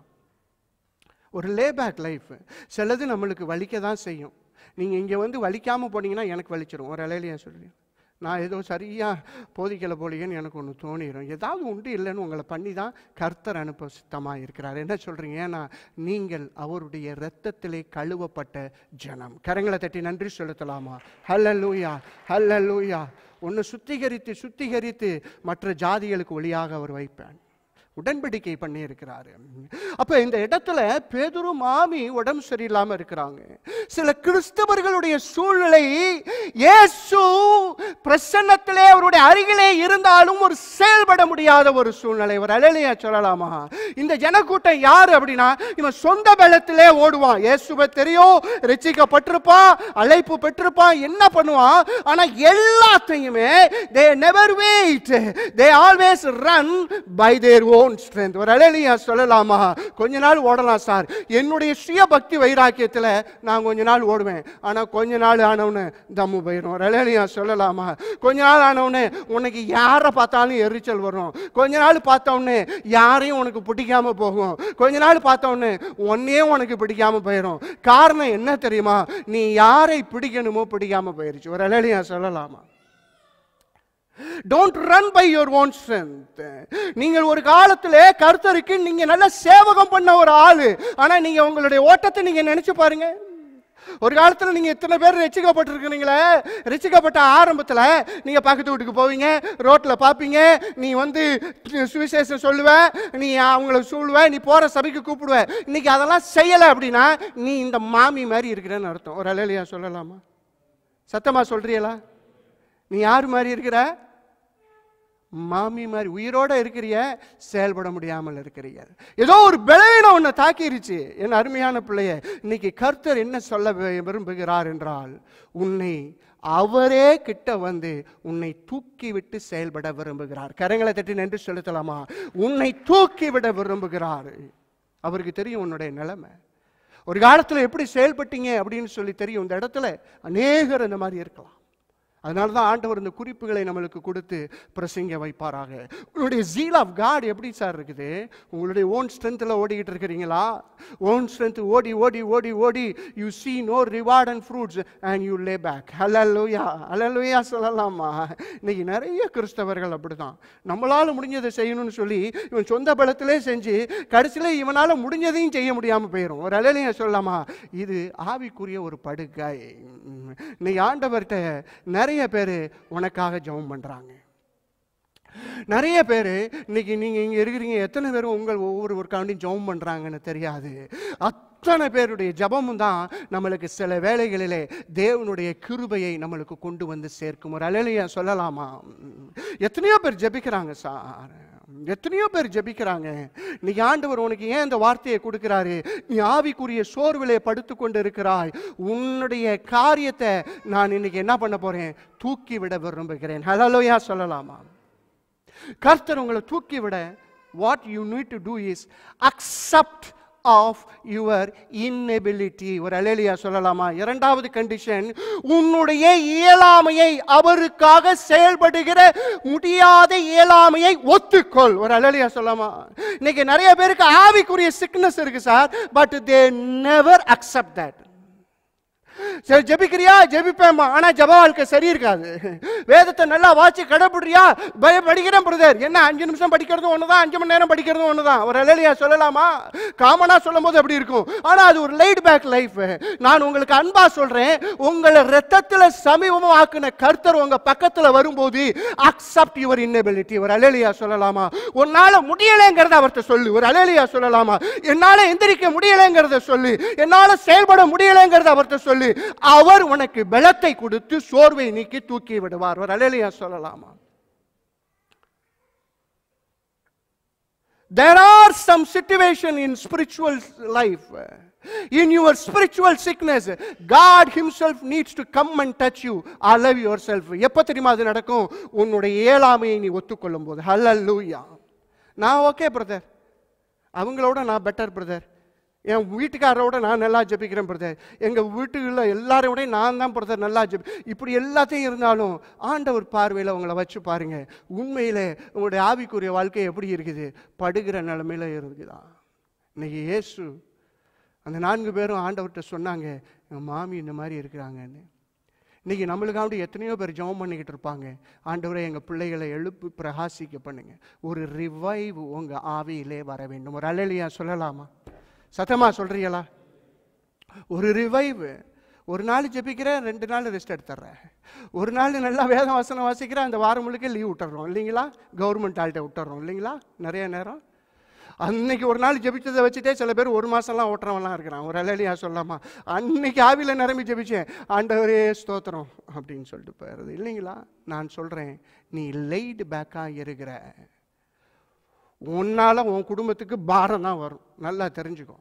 ஒரு லேபேக் லைஃப் சிலது நம்மளுக்கு வலிக்க தான் செய்யும் நீங்கள் இங்கே வந்து வலிக்காமல் போனீங்கன்னா எனக்கு வலிச்சிரும் ஒரு அலையிலையா சொல்லுவீங்க நான் ஏதோ சரியாக போதிக்கலை போலியேன்னு எனக்கு ஒன்று தோணிடும் ஏதாவது உண்டு இல்லைன்னு உங்களை பண்ணி தான் கர்த்தர் அனுப்ப சித்தமாக இருக்கிறார் என்ன சொல்கிறீங்க ஏன்னா நீங்கள் அவருடைய இரத்தத்திலே கழுவப்பட்ட ஜனம் கரங்களை தட்டி நன்றி செலுத்தலாமா ஹல்லலூயா ஹல்லலூயா ஒன்று சுத்திகரித்து சுத்திகரித்து மற்ற ஜாதிகளுக்கு ஒளியாக அவர் வைப்பேன் உடன்படிக்கை பண்ணி இருக்கிறாரு அப்ப இந்த இடத்துல பேதுரு மாமி உடம்பு சரியில்லாம இருக்கிறாங்க சில கிறிஸ்தவர்களுடைய சூழ்நிலை இயேசு பிரசன்னத்திலே அவருடைய அருகிலே இருந்தாலும் ஒரு செயல்பட முடியாத ஒரு சூழ்நிலை ஒரு அலையிலையா சொல்லலாமா இந்த ஜனக்கூட்டம் யாரு அப்படின்னா இவன் சொந்த பலத்திலே ஓடுவான் இயேசுவை தெரியும் ரசிக்கப்பட்டிருப்பான் அழைப்பு பெற்றிருப்பான் என்ன பண்ணுவான் ஆனா எல்லாத்தையுமே they never wait they always run by their own strength ஒரு அலையிலையா சொல்லலாமா கொஞ்ச நாள் ஓடலாம் சார் என்னுடைய சுய பக்தி வைராக்கியத்தில் நான் கொஞ்ச நாள் ஓடுவேன் ஆனால் கொஞ்ச நாள் ஆனவனு தம்மு போயிடும் ஒரு அலையிலையா சொல்லலாமா கொஞ்ச நாள் ஆனவனே உனக்கு யாரை பார்த்தாலும் எரிச்சல் வரும் கொஞ்ச நாள் பார்த்தவொடனே யாரையும் உனக்கு பிடிக்காம போகும் கொஞ்ச நாள் பார்த்தவொடனே ஒன்னே உனக்கு பிடிக்காம போயிடும் காரணம் என்ன தெரியுமா நீ யாரை பிடிக்கணுமோ பிடிக்காம போயிருச்சு ஒரு அலையிலையா சொல்லலாமா don't run by your own strength நீங்கள் ஒரு காலத்தில் கர்த்தருக்கு நீங்க நல்ல சேவகம் பண்ண ஒரு ஆளு ஆனா நீங்க உங்களுடைய ஓட்டத்தை நீங்க நினைச்சு பாருங்க ஒரு காலத்தில் நீங்க இத்தனை பேர் ரசிக்கப்பட்டிருக்கிறீங்களே ரசிக்கப்பட்ட ஆரம்பத்தில் நீங்க பக்கத்து வீட்டுக்கு போவீங்க ரோட்ல பார்ப்பீங்க நீ வந்து சுவிசேஷம் சொல்லுவ நீ அவங்கள சொல்லுவ நீ போற சபைக்கு கூப்பிடுவ இன்னைக்கு அதெல்லாம் செய்யலை அப்படின்னா நீ இந்த மாமி மாதிரி இருக்கிறேன்னு அர்த்தம் ஒரு அலையிலையா சொல்லலாமா சத்தமா சொல்றீங்களா நீ யார் மாதிரி இருக்கிற மாமி மாதிரி உயிரோட இருக்கிறிய செயல்பட முடியாமல் இருக்கிறிய ஏதோ ஒரு பலவீனம் உன்னை தாக்கிருச்சு என் அருமையான பிள்ளைய இன்னைக்கு கர்த்தர் என்ன சொல்ல வி- விரும்புகிறார் என்றால் உன்னை அவரே கிட்ட வந்து உன்னை தூக்கி விட்டு செயல்பட விரும்புகிறார் கரங்களை தட்டி நன்றி செலுத்தலாமா உன்னை தூக்கி விட விரும்புகிறார் அவருக்கு தெரியும் உன்னுடைய நிலைமை ஒரு காலத்தில் எப்படி செயல்பட்டீங்க அப்படின்னு சொல்லி தெரியும் இந்த இடத்துல அநேகர் இந்த மாதிரி இருக்கலாம் அதனால தான் ஆண்டவர் இந்த குறிப்புகளை நம்மளுக்கு கொடுத்து பிரசங்க வைப்பாராக உங்களுடைய ஜீல் ஆஃப் காட் எப்படி சார் இருக்குது உங்களுடைய ஓன் ஸ்ட்ரென்த்தில் ஓடிக்கிட்டு இருக்கிறீங்களா ஓன் ஸ்ட்ரென்த் ஓடி ஓடி ஓடி ஓடி you see no reward and fruits and you lay back ஹலலுயா ஹலலுயா சொல்லலாமா இன்னைக்கு நிறைய கிறிஸ்தவர்கள் அப்படிதான் நம்மளால முடிஞ்சதை செய்யணும்னு சொல்லி இவன் சொந்த பலத்திலே செஞ்சு கடைசியில் இவனால முடிஞ்சதையும் செய்ய முடியாமல் போயிடும் ஒரு அலையிலையும் சொல்லலாமா இது ஆவிக்குரிய ஒரு படுக்கை உம். இன்னைக்கு ஆண்டவர்கிட்ட நிறைய பேர் உனக்காக ஜெபம் பண்றாங்க நிறைய பேர் இன்னைக்கு நீங்க இங்க இருக்கிறீங்க எத்தனை பேர் உங்கள் ஒவ்வொருவருக்காண்டியும் ஜெபம் பண்றாங்கன்னு தெரியாது அத்தனை அத்தனை பேருடைய ஜபமும் தான் நம்மளுக்கு சில வேளைகளிலே தேவனுடைய கிருபையை நம்மளுக்கு கொண்டு வந்து சேர்க்கும் ஒரு அலையிலையா சொல்லலாமா எத்தனையோ பேர் ஜெபிக்கிறாங்க சார் எத்தனையோ பேர் ஜெபிக்கிறாங்க இன்னைக்கு ஆண்டவர் உனக்கு ஏன் இந்த வார்த்தையை கொடுக்கிறாரு நீ ஆவிக்குரிய சோர்விலே படுத்து கொண்டு இருக்கிறாய் உன்னுடைய காரியத்தை நான் இன்னைக்கு என்ன பண்ண போறேன் தூக்கி விட விரும்புகிறேன் ஹலோயா சொல்லலாமா கர்த்தர் உங்களை தூக்கி விட what you need to do is accept of your inability ஒரு அலேலியா சொல்லலாமா இரண்டாவது கண்டிஷன் உன்னுடைய இயலாமையை அவருக்காக செயல்படுகிற முடியாத இயலாமையை ஒத்துக்கொள் ஒரு அலேலியா சொல்லலாமா இன்னைக்கு நிறைய பேருக்கு ஆவிக்குரிய சிக்னஸ் இருக்கு sir but they never accept that சரி ஜெபிக்கிறியா ஜெபிப்பேம்மா ஆனா ஜெப வாழ்க்கை சரி இருக்காது வேதத்தை நல்லா வாசி கடைபிடிறியா பய படிக்கிறேன் பிரதர் என்ன அஞ்சு நிமிஷம் படிக்கிறதும் ஒண்ணுதான் அஞ்சு மணி நேரம் படிக்கிறதும் ஒண்ணுதான் ஒரு அலையியா சொல்லலாமா காமனா சொல்லும் போது எப்படி இருக்கும் ஆனா அது ஒரு லைட் பேக் லைஃப் நான் உங்களுக்கு அன்பா சொல்றேன் உங்களை ரத்தத்துல சமீபமா ஆக்குன கர்த்தர் உங்க பக்கத்துல வரும்போது அக்செப்ட் யுவர் இன்னபிலிட்டி ஒரு அலையியா சொல்லலாமா உன்னால முடியலைங்கிறத அவர்கிட்ட சொல்லு ஒரு அலையியா சொல்லலாமா என்னால எந்திரிக்க முடியலைங்கிறத சொல்லு என்னால செயல்பட முடியலைங்கிறத அவர்கிட்ட சொல்லு அவர் உனக்கு பலத்தை கொடுத்து சோர்வை நீக்கி தூக்கி விடுவார் ஒரு அலையிலையா சொல்லலாமா There are some situation in spiritual life. In your spiritual sickness, God Himself needs to come and touch you. Allow yourself. எப்போ தெரியுமா அது நடக்கும் உன்னுடைய இயலாமையை நீ ஒத்துக்கொள்ளும் போது ஹல்லூயா நான் ஓகே பிரதர் அவங்களோட நான் பெட்டர் பிரதர் என் வீட்டுக்காரரோட நான் நல்லா ஜெபிக்கிறேன் பிரதர் எங்கள் வீட்டுகளில் எல்லாரோட நான் தான் பிரதர் நல்லா ஜெபி இப்படி எல்லாத்தையும் இருந்தாலும் ஆண்டவர் பார்வையில் உங்களை வச்சு பாருங்க உண்மையில் உங்களுடைய ஆவிக்குரிய வாழ்க்கை எப்படி இருக்குது படுகிற நிலைமையில இருக்குதா இன்னைக்கு இயேசு அந்த நான்கு பேரும் ஆண்டவர்கிட்ட சொன்னாங்க எங்கள் மாமி இந்த மாதிரி இருக்கிறாங்கன்னு இன்னைக்கு நம்மளுக்காண்டி எத்தனையோ பேர் ஜெபம் பண்ணிக்கிட்டு இருப்பாங்க ஆண்டவரே எங்கள் பிள்ளைகளை எழுப்பு பிரகாசிக்க பண்ணுங்க ஒரு ரிவைவ் உங்கள் ஆவியிலே வர வேண்டும் ஒரு அலையிலையா சொல்லலாமா சத்தமா சொல்றீங்களா ஒரு ரிவைவ் ஒரு நாள் ஜெபிக்கிறேன் ரெண்டு நாள் ரெஸ்ட் எடுத்துட்றேன் ஒரு நாள் நல்லா வேதம் வசனம் வாசிக்கிறேன் அந்த வாரம் முழுக்க லீவ் விட்டுறோம் இல்லைங்களா கவர்மெண்ட் ஆள்கிட்ட விட்டுறோம் இல்லைங்களா நிறைய நேரம் அன்னைக்கு ஒரு நாள் ஜெபிச்சதை வச்சுட்டே சில பேர் ஒரு மாசம்லாம் ஓட்டுறவன்லாம் இருக்கிறான் ஒரு அலையிலையா சொல்லாமா அன்னைக்கு ஆவியில் நிரம்பி ஜெபிச்சேன் ஆண்டவரே ஸ்தோத்திரம் அப்படின்னு சொல்லிட்டு போயிடுறது இல்லைங்களா நான் சொல்றேன் நீ லைட் பேக்காக இருக்கிற உன்னால உன் குடும்பத்துக்கு பாரம் தான் வரும் நல்லா தெரிஞ்சுக்கோ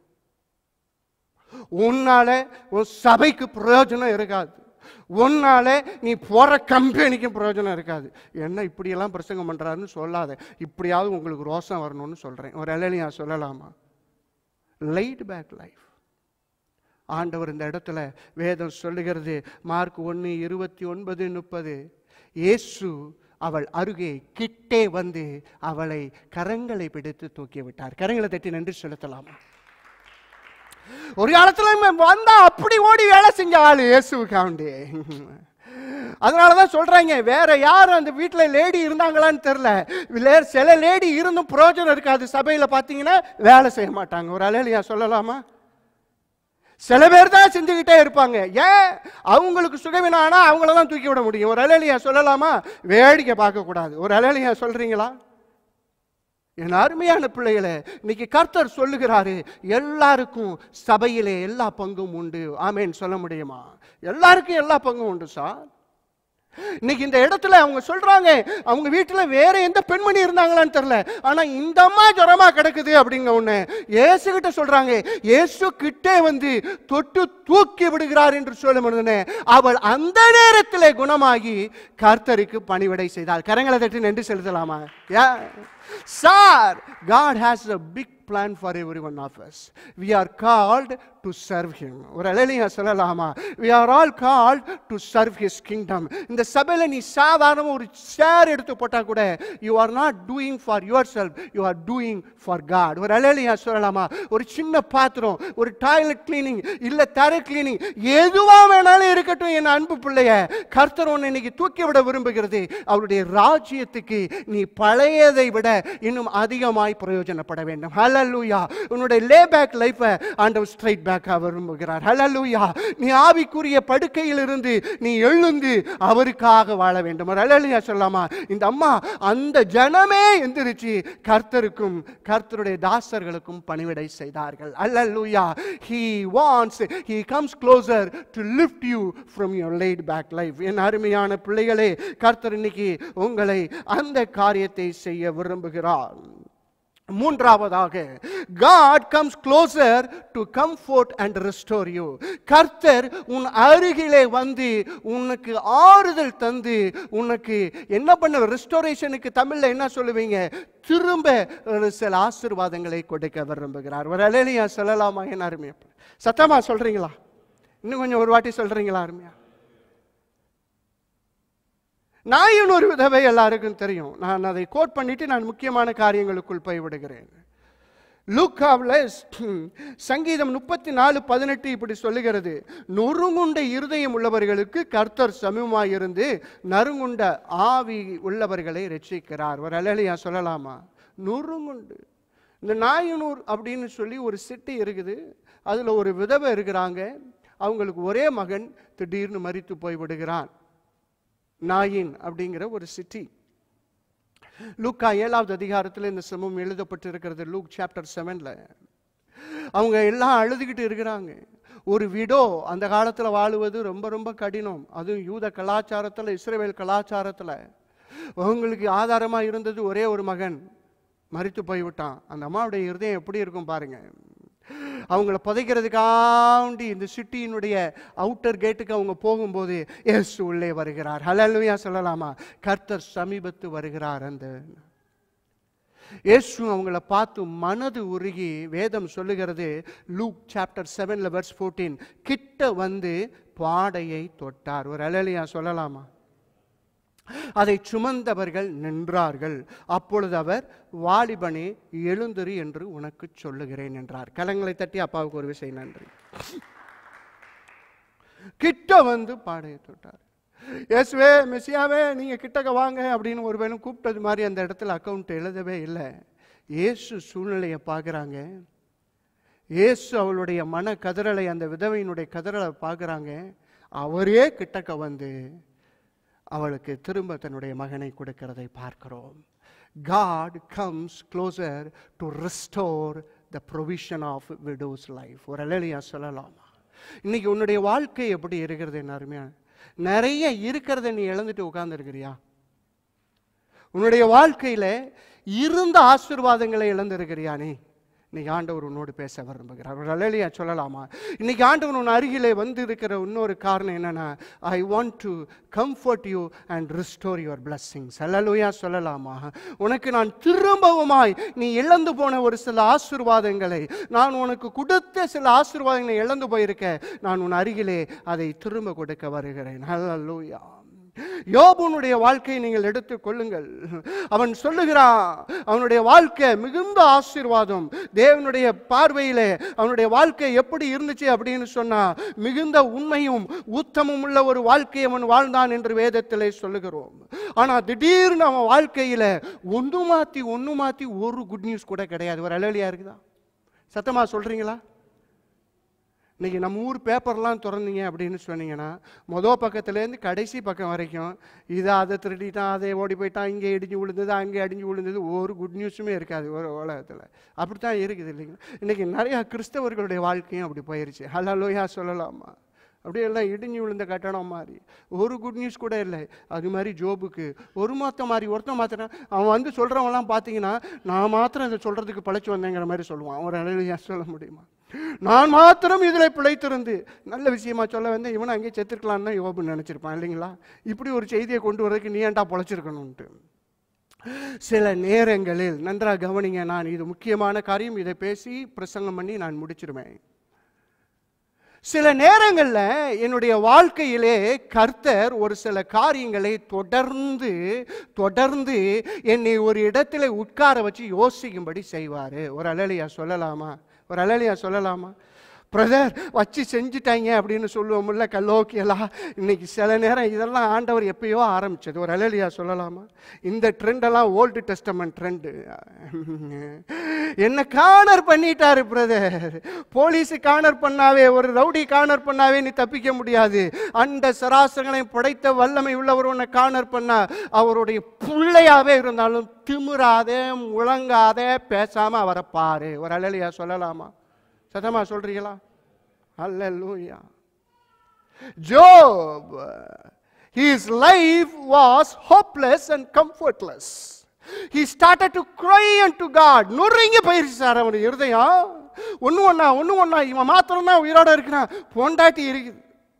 உன்னால உன் சபைக்கு பிரயோஜனம் இருக்காது உன்னால நீ போற கம்பெனிக்கும் பிரயோஜனம் இருக்காது என்ன இப்படியெல்லாம் பிரசங்கம் பண்றாருன்னு சொல்லாத இப்படியாவது உங்களுக்கு ரோசம் வரணும்னு சொல்றேன் ஒரு இலையிலையா சொல்லலாமா லைட் பேக் லைஃப் ஆண்டவர் இந்த இடத்துல வேதம் சொல்லுகிறது மார்க் ஒன்று இருபத்தி ஒன்பது முப்பது இயேசு அவள் அருகே கிட்டே வந்து அவளை கரங்களை பிடித்து தூக்கி விட்டார் கரங்களை தட்டி நன்றி செலுத்தலாமா ஒரு காலத்துல இவன் வந்தா அப்படி ஓடி வேலை செஞ்ச ஆளு இயேசுக்காண்டி அதனாலதான் சொல்றாங்க வேற யாரும் அந்த வீட்டுல லேடி இருந்தாங்களான்னு தெரியல லே- சில லேடி இருந்தும் பிரயோஜனம் இருக்காது சபையில பாத்தீங்கன்னா வேலை செய்ய மாட்டாங்க ஒரு அலையிலையா சொல்லலாமா சில பேர் தான் செஞ்சுக்கிட்டே இருப்பாங்க ஏன் அவங்களுக்கு சுகவினம் ஆனா அவங்கள தான் தூக்கி விட முடியும் ஒரு அலையிலையா சொல்லலாமா வேடிக்கை பார்க்கக்கூடாது ஒரு அலையிலையா சொல்றீங்களா என் அருமையான பிள்ளைகளே இன்னைக்கு கர்த்தர் சொல்லுகிறாரு எல்லாருக்கும் சபையிலே எல்லா பங்கும் உண்டு ஆமேன்னு சொல்ல முடியுமா எல்லாருக்கும் எல்லா பங்கும் உண்டு சார் இன்னைக்கு இந்த இடத்துல அவங்க சொல்றாங்க அவங்க வீட்டுல வேற எந்த பெண்மணி இருந்தாங்களான்னு தெரியல ஆனா இந்த அம்மா ஜுரமா கிடக்குது அப்படிங்க ஒண்ணு இயேசு கிட்ட சொல்றாங்க இயேசு கிட்டே வந்து தொட்டு தூக்கி விடுகிறார் என்று சொல்லும் பொழுதுனே, அவள் அந்த நேரத்திலே குணமாகி கர்த்தருக்கு பணிவிடை செய்தாள் கரங்களை தட்டி நன்றி செலுத்தலாமா sir God has a big plan for every one of us. We are called to serve Him. ஒரு அலையிலையா சொல்லலாமா We are all called to serve His kingdom. இந்த சபையில நீ சாதாரண ஒரு சேர் எடுத்து போட்டா கூட you are not doing for yourself, you are doing for God. ஒரு அலையிலையா சொல்லலாமா ஒரு சின்ன பாத்திரம் ஒரு டாய்லெட் கிளீனிங் இல்ல தர கிளீனிங் எதுவா வேணாலும் இருக்கட்டும் என் அன்பு பிள்ளைய கர்த்தர் உன்னை இன்னைக்கு தூக்கி விட விரும்புகிறது அவருடைய ராஜ்யத்துக்கு நீ பழையதை விட இன்னும் அதிகமாய் பிரயோஜனப்பட வேண்டும் ஹல்ல ஹalleluya உன்னுடைய லே பேக் லைஃபை ஆண்டவர் ஸ்ட்ரைட் பேக்காக விரும்புகிறார் ஹalleluya நீ ஆவிக்குரிய படுக்கையிலிருந்து நீ எழுந்து அவருக்காக வாழ வேண்டும் ஒரு ஹalleluya சொல்லாமா இந்த அம்மா அந்த ஜனமே எந்திரிச்சு கர்த்தருக்கும் கர்த்தருடைய தாசர்களுக்கும் பணிவிடை செய்தார்கள் ஹalleluya he wants he comes closer to lift you from your laid back life என் அருமையான பிள்ளைகளே கர்த்தர் இன்னைக்கு உங்களை அந்த காரியத்தை செய்ய விரும்புகிறார் மூன்றாவதாக God comes closer to comfort and restore you கர்த்தர் உன் அருகிலே வந்து உனக்கு ஆறுதல் தந்து உனக்கு என்ன பண்ண ரெஸ்டோரேஷனுக்கு தமிழ்ல என்ன சொல்லுவீங்க திரும்ப ஒரு சில ஆசீர்வாதங்களை கொடுக்க விரும்புகிறார் ஒரு அலையிலையா சொல்லலாமா என்ன அருமையா சத்தமா சொல்றீங்களா இன்னும் கொஞ்சம் ஒரு வாட்டி சொல்றீங்களா அருமையா நாயின் ஒரு விதவை எல்லாருக்கும் தெரியும் நான் அதை கோட் பண்ணிட்டு நான் முக்கியமான காரியங்களுக்குள் போய் விடுகிறேன் லூக்காவில் சங்கீதம் முப்பத்தி நாலு பதினெட்டு இப்படி சொல்லுகிறது நொறுங்குண்ட இருதயம் உள்ளவர்களுக்கு கர்த்தர் சமீபமாயிருந்து நறுங்குண்ட ஆவி உள்ளவர்களை ரட்சிக்கிறார் ஒரு அலையா சொல்லலாமா நொறுங்குண்டு இந்த நாயனூர் அப்படின்னு சொல்லி ஒரு சிட்டி இருக்குது அதில் ஒரு விதவை இருக்கிறாங்க அவங்களுக்கு ஒரே மகன் திடீர்னு மரித்து போய் விடுகிறான் நாயின் அப்படிங்கிற ஒரு சிட்டி லூக்கா ஏழாவது அதிகாரத்தில் இந்த சமம் எழுதப்பட்டிருக்கிறது லூக் சாப்டர் செவன்ல அவங்க எல்லாம் அழுதுகிட்டு இருக்கிறாங்க ஒரு விடோ அந்த காலத்தில் வாழுவது ரொம்ப ரொம்ப கடினம் அதுவும் யூத கலாச்சாரத்தில் இஸ்ரேல் கலாச்சாரத்தில் அவங்களுக்கு ஆதாரமாக இருந்தது ஒரே ஒரு மகன் மறித்து போய்விட்டான் அந்த அம்மாவுடைய இருதயம் எப்படி இருக்கும் பாருங்க அவங்கள புதைக்கிறதுக்காண்டி இந்த சிட்டியினுடைய அவுட்டர் கேட்டுக்கு அவங்க போகும்போது இயேசு உள்ளே வருகிறார் ஹலலுயா சொல்லலாமா கர்த்தர் சமீபத்து வருகிறார் அந்த இயேசு அவங்கள பார்த்து மனது உருகி வேதம் சொல்லுகிறது லூக் சாப்டர் செவன்ல வெர்ஸ் ஃபோர்டீன் கிட்ட வந்து பாடையை தொட்டார் ஒரு அலலியா சொல்லலாமா அதை சுமந்தவர்கள் நின்றார்கள் அப்பொழுது அவர் வாலிபனே எழுந்திரு என்று உனக்கு சொல்லுகிறேன் என்றார் கலங்களை தட்டி அப்பாவுக்கு ஒரு விஷயம் நன்றி கிட்ட வந்து பாடையை தொட்டார் இயேசுவே மெசியாவே நீங்க கிட்டக்க வாங்க அப்படின்னு ஒரு வேணும் கூப்பிட்டது மாதிரி அந்த இடத்துல அக்கவுண்ட் எழுதவே இல்லை இயேசு சூழ்நிலையை பார்க்குறாங்க இயேசு அவளுடைய மன கதறலை அந்த விதவையினுடைய கதறலை பார்க்குறாங்க அவரே கிட்டக்க வந்து அவளுக்கு திரும்ப தன்னுடைய மகனை கொடுக்கிறதை பார்க்கிறோம் God comes closer to restore the provision of widow's life ஒரு அலையா சொல்லலாமா இன்னைக்கு உன்னுடைய வாழ்க்கை எப்படி இருக்கிறது என்ன அருமையா நிறைய இருக்கிறத நீ இழந்துட்டு உட்கார்ந்துருக்கிறியா உன்னுடைய வாழ்க்கையில இருந்த ஆசீர்வாதங்களை இழந்திருக்கிறியா நீ இன்னைக்கு ஆண்டவர் உன்னோடு பேச விரும்புகிறார் ஒரு அலையிலையா சொல்லலாமா இன்னைக்கு ஆண்டவர் உன் அருகிலே வந்து இருக்கிற இன்னொரு காரணம் என்னன்னா I want to comfort you and restore your blessings அல்லலுயா சொல்லலாமா உனக்கு நான் திரும்பவுமாய் நீ இழந்து போன ஒரு சில ஆசீர்வாதங்களை நான் உனக்கு கொடுத்த சில ஆசீர்வாதங்களை இழந்து போயிருக்க நான் உன் அருகிலே அதை திரும்ப கொடுக்க வருகிறேன் அல்லலுயா யோபுனுடைய வாழ்க்கையை நீங்கள் எடுத்துக் கொள்ளுங்கள் அவன் சொல்லுகிறான் அவனுடைய வாழ்க்கை மிகுந்த ஆசீர்வாதம் தேவனுடைய பார்வையிலே அவனுடைய வாழ்க்கை எப்படி இருந்துச்சு அப்படின்னு சொன்னா மிகுந்த உண்மையும் உத்தமும் உள்ள ஒரு வாழ்க்கையை அவன் வாழ்ந்தான் என்று வேதத்திலே சொல்லுகிறோம் ஆனா திடீர்னு அவன் வாழ்க்கையில ஒன்று மாத்தி ஒன்று மாத்தி ஒரு குட் நியூஸ் கூட கிடையாது ஒரு அலலியா இருக்குதா சத்தமா சொல்றீங்களா இன்னைக்கு நம்ம ஊர் பேப்பர்லாம் திறந்தீங்க அப்படின்னு சொன்னீங்கன்னா மொதல் பக்கத்துலேருந்து கடைசி பக்கம் வரைக்கும் இதை அதை திருடிட்டான் அதை ஓடி போயிட்டான் இங்கே இடிஞ்சு விழுந்தது அங்கே அடிஞ்சு விழுந்தது ஒரு குட் நியூஸுமே இருக்காது ஒரு உலகத்தில் அப்படித்தான் இருக்குது இல்லைங்களா இன்னைக்கு நிறையா கிறிஸ்தவர்களுடைய வாழ்க்கையும் அப்படி போயிருச்சு ஹலோயா சொல்லலாமா அப்படியே எல்லாம் இடிஞ்சு விழுந்த கட்டணம் மாதிரி ஒரு குட் நியூஸ் கூட இல்லை அது மாதிரி ஜோபுக்கு ஒரு மாத்த மாதிரி ஒருத்தன் மாத்திரம் அவன் வந்து சொல்கிறவங்களாம் பார்த்தீங்கன்னா நான் மாத்திரம் இதை சொல்கிறதுக்கு பழைச்சு வந்தேங்கிற மாதிரி சொல்லுவான் ஒரு அழகையா சொல்ல முடியுமா நான் மாத்திரம் இதில் பிழைத்திருந்து நல்ல விஷயமா சொல்ல வந்தேன் இவனை அங்கேயே செத்துருக்கலான்னு யோபுன்னு நினச்சிருப்பான் இல்லைங்களா இப்படி ஒரு செய்தியை கொண்டு வரதுக்கு நீ ஏன்டா பொழைச்சிருக்கணும்ன்ட்டு சில நேரங்களில் நன்றாக கவனிங்க நான் இது முக்கியமான காரியம் இதை பேசி பிரசங்கம் பண்ணி நான் முடிச்சிருவேன் சில நேரங்களில் என்னுடைய வாழ்க்கையிலே கர்த்தர் ஒரு சில காரியங்களை தொடர்ந்து தொடர்ந்து என்னை ஒரு இடத்துல உட்கார வச்சு யோசிக்கும்படி செய்வார் ஒரு அலலியா சொல்லலாமா ஒரு அலலியா சொல்லலாமா பிரதர் வச்சு செஞ்சுட்டாங்க அப்படின்னு சொல்லுவோம்ல கல்லோக்கியெல்லாம் இன்னைக்கு சில நேரம் இதெல்லாம் ஆண்டவர் எப்பயோ ஆரம்பிச்சது ஒரு அலலியா சொல்லலாமா இந்த ட்ரெண்டெல்லாம் ஓல்டு டெஸ்டமெண்ட் ட்ரெண்டு என்ன கார்னர் பண்ணிட்டாரு பிரதர் போலீஸ் கார்னர் பண்ணாவே ஒரு ரவுடி கார்னர் பண்ணாவே நீ தப்பிக்க முடியாது அந்த சராசரங்களையும் படைத்த வல்லமை உள்ளவர் உன்னை கார்னர் பண்ணா அவருடைய பிள்ளையாவே இருந்தாலும் திமிராதே முழங்காதே பேசாம அவரை பாரு ஒரு அலலியா சொல்லலாமா சத்தமா சொல்றீங்களா அல்லேலூயா Job, his life was hopeless and comfortless. He started to cry unto God. நுறுங்கி போயிருச்சு சார் அவனுடைய இருதயம் ஒன்று ஒன்றா ஒன்று ஒன்றா இவன் மாத்திரம் தான் உயிரோட இருக்கிறான் பொண்டாட்டி இருக்குது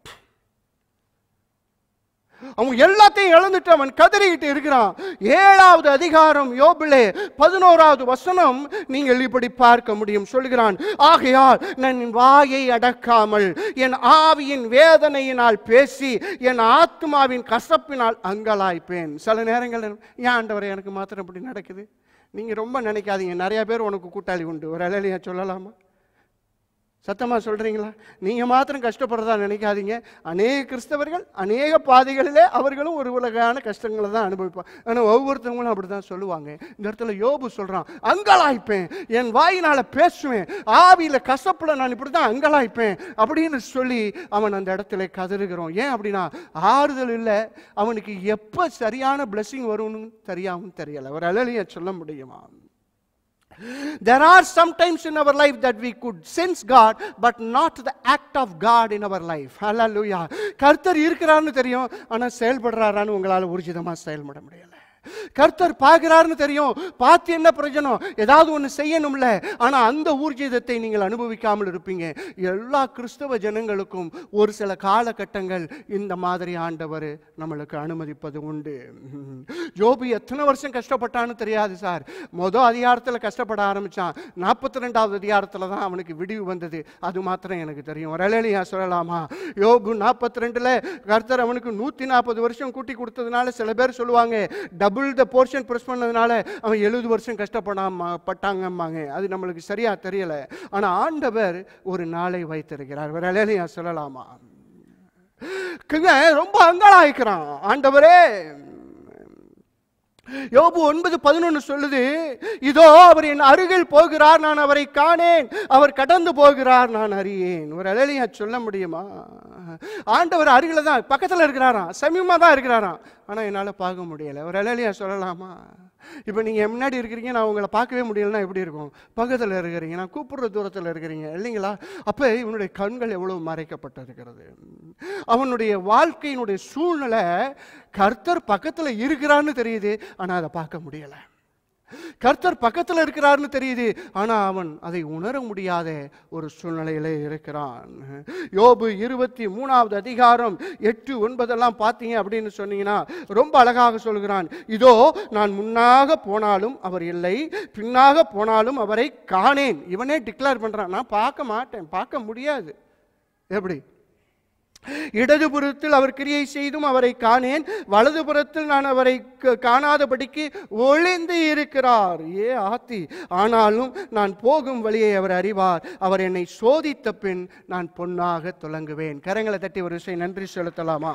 அவன் எல்லாத்தையும் இழந்துட்டு அவன் கதறிக்கிட்டு இருக்கிறான் ஏழாவது அதிகாரம் யோபிலே பதினோராவது வசனம் நீங்கள் இப்படி பார்க்க முடியும் சொல்கிறான் ஆகையால் நான் என் வாயை அடக்காமல் என் ஆவியின் வேதனையினால் பேசி என் ஆத்மாவின் கசப்பினால் அங்கலாய்ப்பேன் சில நேரங்கள் ஏன் ஆண்டவரை எனக்கு மாத்திரம் இப்படி நடக்குது நீங்க ரொம்ப நினைக்காதீங்க நிறைய பேர் உனக்கு கூட்டாளி உண்டு ஒரு அலையிலையா சொல்லலாமா சத்தமா சொல்றீங்களா நீங்க மாத்திரம் கஷ்டப்படுறதா நினைக்காதீங்க அநேக கிறிஸ்தவர்கள் அநேக பாதைகளிலே அவர்களும் ஒரு உலகான கஷ்டங்களை தான் அனுபவிப்பாங்க ஆனால் ஒவ்வொருத்தவங்களும் அப்படிதான் சொல்லுவாங்க இந்த இடத்துல யோபு சொல்றான் அங்கலாய்ப்பேன் என் வாயினால பேசுவேன் ஆவியில கசப்புல நான் இப்படி தான் அங்கலாய்ப்பேன் அப்படின்னு சொல்லி அவன் அந்த இடத்துல கதறுகிறோம் ஏன் அப்படின்னா ஆறுதல் இல்லை அவனுக்கு எப்போ சரியான blessing வரும்னு தெரியாமல் தெரியல ஒரு அழலிய சொல்ல முடியுமா There are sometimes in our life that we could sense God, but not the act of God in our life. Hallelujah. கர்த்தர் இருக்கிறார்னு தெரியும் ஆனா செயல்படுறாரான்னு உங்களால ஊர்ஜிதமா செயல்பட முடியல கர்த்தர் பார்க்கிறாருன்னு தெரியும் பார்த்து என்ன பிரயோஜனம் ஏதாவது ஒன்று செய்யணும்ல ஆனா அந்த ஊர்ஜிதத்தை நீங்கள் அனுபவிக்காமல் இருப்பீங்க எல்லா கிறிஸ்தவ ஜனங்களுக்கும் ஒரு சில காலகட்டங்கள் இந்த மாதிரி ஆண்டவர் நம்மளுக்கு அனுமதிப்பது உண்டு ஜோபி எத்தனை வருஷம் கஷ்டப்பட்டான்னு தெரியாது சார் மொதல் அதிகாரத்தில் கஷ்டப்பட ஆரம்பிச்சான் நாற்பத்தி ரெண்டாவது அதிகாரத்தில் தான் அவனுக்கு விடிவு வந்தது அது மாத்திரம் எனக்கு தெரியும் ஒரு அலையிலையா சொல்லலாமா யோபு நாற்பத்தி ரெண்டில் கர்த்தர் அவனுக்கு நூற்றி நாற்பது வருஷம் கூட்டி கொடுத்ததுனால சில பேர் சொல்லுவாங்க டபுள் த போர்ஷன் ப்ரெஸ் பண்ணதுனால அவன் எழுபது வருஷம் கஷ்டப்படாம பட்டாங்கம்பாங்க அது நம்மளுக்கு சரியா தெரியல ஆனால் ஆண்டவர் ஒரு நாளை வைத்திருக்கிறார் ஒரு அலையிலையா சொல்லலாமா இவன் ரொம்ப அங்கலாய்க்கிறான் ஆண்டவரே யோபு ஒன்பது பதினொன்று சொல்லுது இதோ அவர் என் அருகில் போகிறார் நான் அவரை காணேன் அவர் கடந்து போகிறார் நான் அறியேன் ஒரு அழலியா சொல்ல முடியுமா ஆண்டவர் அருகில் தான் பக்கத்தில் இருக்கிறாராம் சமீபமாக தான் இருக்கிறாராம் ஆனால் என்னால் பார்க்க முடியல ஒரு அழலியா சொல்லலாமா இப்போ நீங்கள் முன்னாடி இருக்கிறீங்க நான் உங்களை பார்க்கவே முடியலன்னா எப்படி இருக்கும் பக்கத்தில் இருக்கிறீங்க நான் கூப்பிடுற தூரத்தில் இருக்கிறீங்க இல்லைங்களா அப்போ இவனுடைய கண்கள் எவ்வளவு மறைக்கப்பட்டிருக்கிறது அவனுடைய வாழ்க்கையினுடைய சூழ்நிலை கர்த்தர் பக்கத்தில் இருக்கிறான்னு தெரியுது ஆனால் அதை பார்க்க முடியலை கர்த்தர் பக்கத்தில் இருக்கிறார்னு தெரியுது ஆனா அவன் அதை உணர முடியாத ஒரு சூழ்நிலையில இருக்கிறான் யோபு இருபத்தி மூணாவது அதிகாரம் எட்டு ஒன்பதெல்லாம் பார்த்தீங்க அப்படின்னு சொன்னீங்கன்னா ரொம்ப அழகாக சொல்கிறான் இதோ நான் முன்னாக போனாலும் அவர் இல்லை பின்னாக போனாலும் அவரை காணேன் இவனே டிக்ளேர் பண்றான் நான் பார்க்க மாட்டேன் பார்க்க முடியாது எப்படி இடதுபுறத்தில் அவர் கிரியை செய்தும் அவரை காணேன் வலதுபுறத்தில் நான் அவரை க- காணாதபடிக்கு ஒளிந்து இருக்கிறார் ஏ ஆத்தி ஆனாலும் நான் போகும் வழியை அவர் அறிவார் அவர் என்னை சோதித்த பின் நான் பொன்னாக துலங்குவேன் கரங்களை தட்டி ஒரு விஷயம் நன்றி செலுத்தலாமா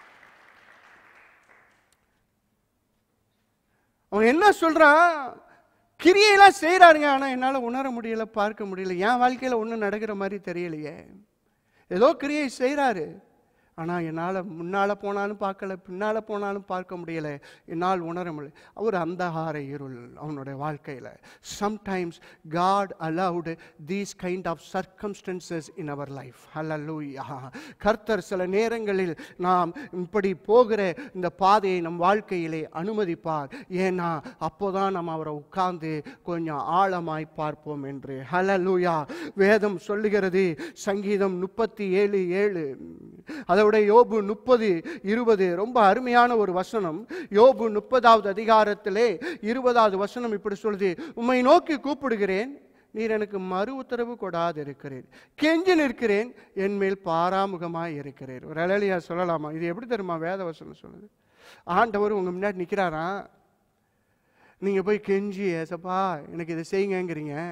அவன் என்ன சொல்றான் கிரியையெல்லாம் செய்கிறாருங்க ஆனால் என்னால் உணர முடியல பார்க்க முடியல என் வாழ்க்கையில் ஒன்றும் நடக்கிற மாதிரி தெரியலையே ஏதோ கிரியை செய்கிறாரு ஆனால் என்னால் முன்னால் போனாலும் பார்க்கல பின்னால் போனாலும் பார்க்க முடியல என்னால் உணர முடியல அவர் அந்தகார இருள் அவனுடைய வாழ்க்கையில் sometimes God allowed these kind of circumstances in our life ஹalleluya கர்த்தர் சில நேரங்களில் நாம் இப்படி போகிற இந்த பாதையை நம் வாழ்க்கையிலே அனுமதிப்பார் ஏன்னா அப்போதான் நம்ம அவரை உட்கார்ந்து கொஞ்சம் ஆழமாய் பார்ப்போம் என்று ஹalleluya வேதம் சொல்லுகிறது சங்கீதம் முப்பத்தி ஏழு ஏழு அதோட யோபு முப்பது இருபது ரொம்ப அருமையான ஒரு வசனம் யோபு முப்பதாவது அதிகாரத்திலே இருபதாவது வசனம் இப்படி சொல்லுது உம்மை நோக்கி கூப்பிடுகிறேன் நீர் எனக்கு மறு உத்தரவு கொடாது இருக்கிறேன் கெஞ்சி நிற்கிறேன் என் மேல் பாராமுகமாய் இருக்கிறேன் ஒரு அழலியா சொல்லலாமா இது எப்படி தெரியுமா வேத வசனம் சொல்லுது ஆண்டவர் உங்க முன்னாடி நிற்கிறாராம் நீங்கள் போய் கெஞ்சி ஏசப்பா எனக்கு இதை செய்யுங்கங்கிறீங்க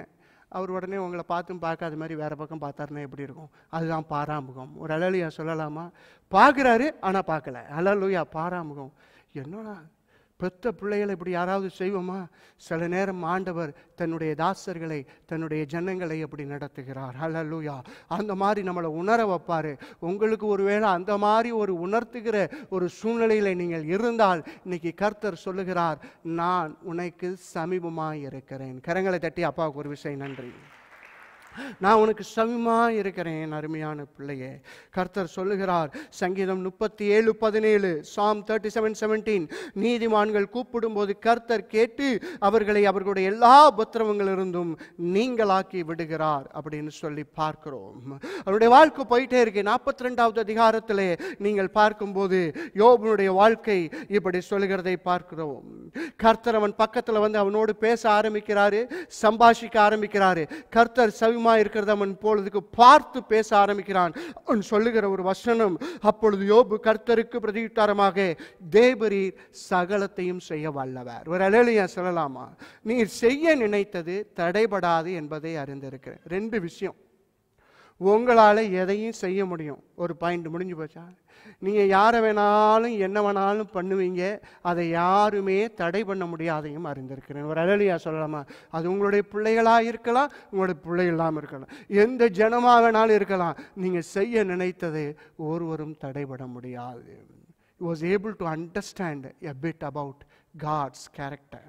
அவர் உடனே உங்களை பார்த்தும் பார்க்காத மாதிரி வேற பக்கம் பார்த்தாருன்னா எப்படி இருக்கும் அதுதான் பாராமுகம் ஒரு அலலுயா சொல்லலாமா பார்க்குறாரு ஆனால் பார்க்கல அலலுயா பாராமுகம் என்னடா பெத்த பிள்ளைகளை இப்படி யாராவது செய்வோமா சில நேரம் ஆண்டவர் தன்னுடைய தாசர்களை தன்னுடைய ஜனங்களை அப்படி நடத்துகிறார் ஹalleluya அந்த மாதிரி நம்மளை உணர வைப்பாரு உங்களுக்கு ஒருவேளை அந்த மாதிரி ஒரு உணர்த்துகிற ஒரு சூழ்நிலையில நீங்கள் இருந்தால் இன்னைக்கு கர்த்தர் சொல்லுகிறார் நான் உனக்கு சமீபமாய் இருக்கிறேன் கரங்களை தட்டி அப்பாவுக்கு ஒரு விஷயம் நன்றி நான் உனக்கு சமமா இருக்கிறேன் அருமையான பிள்ளையே கர்த்தர் சொல்லுகிறார் சங்கீதம் முப்பத்தி ஏழு பதினேழு சாம் தேர்ட்டி செவன் செவன்டீன் நீதிமான்கள் கூப்பிடும்போது கர்த்தர் கேட்டு அவர்களை அவர்களுடைய எல்லா உபத்திரவங்களிலிருந்தும் நீங்களாக்கி விடுகிறார் அப்படின்னு சொல்லி பார்க்கிறோம் அவருடைய வாழ்க்கை போயிட்டே இருக்கு நாற்பத்தி ரெண்டாவது அதிகாரத்திலே நீங்கள் பார்க்கும்போது யோபனுடைய வாழ்க்கை இப்படி சொல்லுகிறதை பார்க்கிறோம் கர்த்தர் அவன் பக்கத்தில் வந்து அவனோடு பேச ஆரம்பிக்கிறாரு சம்பாஷிக்க ஆரம்பிக்கிறாரு கர்த்தர் சவிமா இருக்கிறத அவன் பொழுதுக்கு பார்த்து பேச ஆரம்பிக்கிறான் அவன் சொல்லுகிற ஒரு வசனம் அப்பொழுது யோபு கர்த்தருக்கு பிரதியுத்தாரமாக தேவரீர் சகலத்தையும் செய்ய வல்லவர் ஒரு அலையிலையா சொல்லலாமா நீர் செய்ய நினைத்தது தடைபடாது என்பதை அறிந்திருக்கிறேன் ரெண்டு விஷயம் உங்களால் எதையும் செய்ய முடியும் ஒரு பாயிண்ட் முடிஞ்சு போச்சா நீங்கள் யாரை வேணாலும் என்ன வேணாலும் பண்ணுவீங்க அதை யாருமே தடை பண்ண முடியாதையும் அறிந்திருக்கிறேன் ஒரு அழலியா சொல்லலாமா அது உங்களுடைய பிள்ளைகளாக இருக்கலாம் உங்களுடைய பிள்ளை இல்லாமல் இருக்கலாம் எந்த ஜனமாக வேணாலும் இருக்கலாம் நீங்கள் செய்ய நினைத்ததை ஒருவரும் தடைபட முடியாது was able to understand a bit about God's character.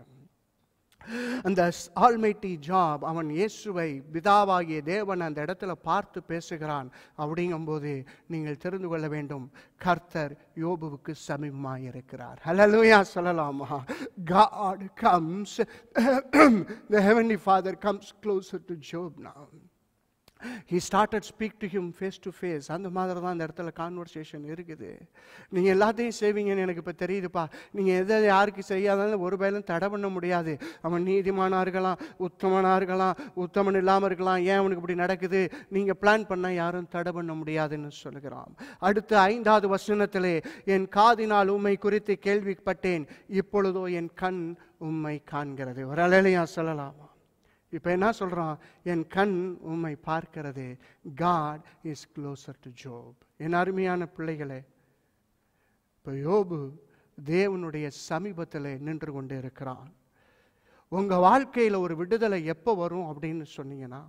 அந்த ஆல்மைட்டி ஜாப் அவன் இயேசுவை பிதாவாகிய தேவன் அந்த இடத்துல பார்த்து பேசுகிறான் அப்படிங்கும்போது நீங்கள் தெரிந்து கொள்ள வேண்டும் கர்த்தர் யோபுவுக்கு சமீபமாக இருக்கிறார் ஹalleluya சொல்லலாமா God comes the heavenly father comes closer to Job now he started speak to him face to face அந்த மாதிரி தான் அந்த இடத்துல கான்வர்சேஷன் இருக்குது நீங்கள் எல்லாத்தையும் செய்வீங்கன்னு எனக்கு இப்போ தெரியுதுப்பா நீங்கள் எதை யாருக்கு செய்யாதாலும் ஒரு பயலும் தடை பண்ண முடியாது அவன் நீதிமானா இருக்கலாம் உத்தமனா இருக்கலாம் உத்தமன் இல்லாமல் இருக்கலாம் ஏன் அவனுக்கு இப்படி நடக்குது நீங்கள் பிளான் பண்ணால் யாரும் தடை பண்ண முடியாதுன்னு சொல்லுகிறான் அடுத்து ஐந்தாவது வசனத்திலே என் காதினால் உம்மை குறித்து கேள்விப்பட்டேன் இப்பொழுதோ என் கண் உம்மை காண்கிறது ஒரு அலையிலையா சொல்லலாமா இப்போ என்ன சொல்கிறான் என் கண் உம்மை பார்க்கிறது God is closer to Job என் அருமையான பிள்ளைகளே இப்போ யோபு தேவனுடைய சமீபத்தில் நின்று கொண்டு இருக்கிறான் உங்கள் வாழ்க்கையில் ஒரு விடுதலை எப்போ வரும் அப்படின்னு சொன்னீங்கன்னா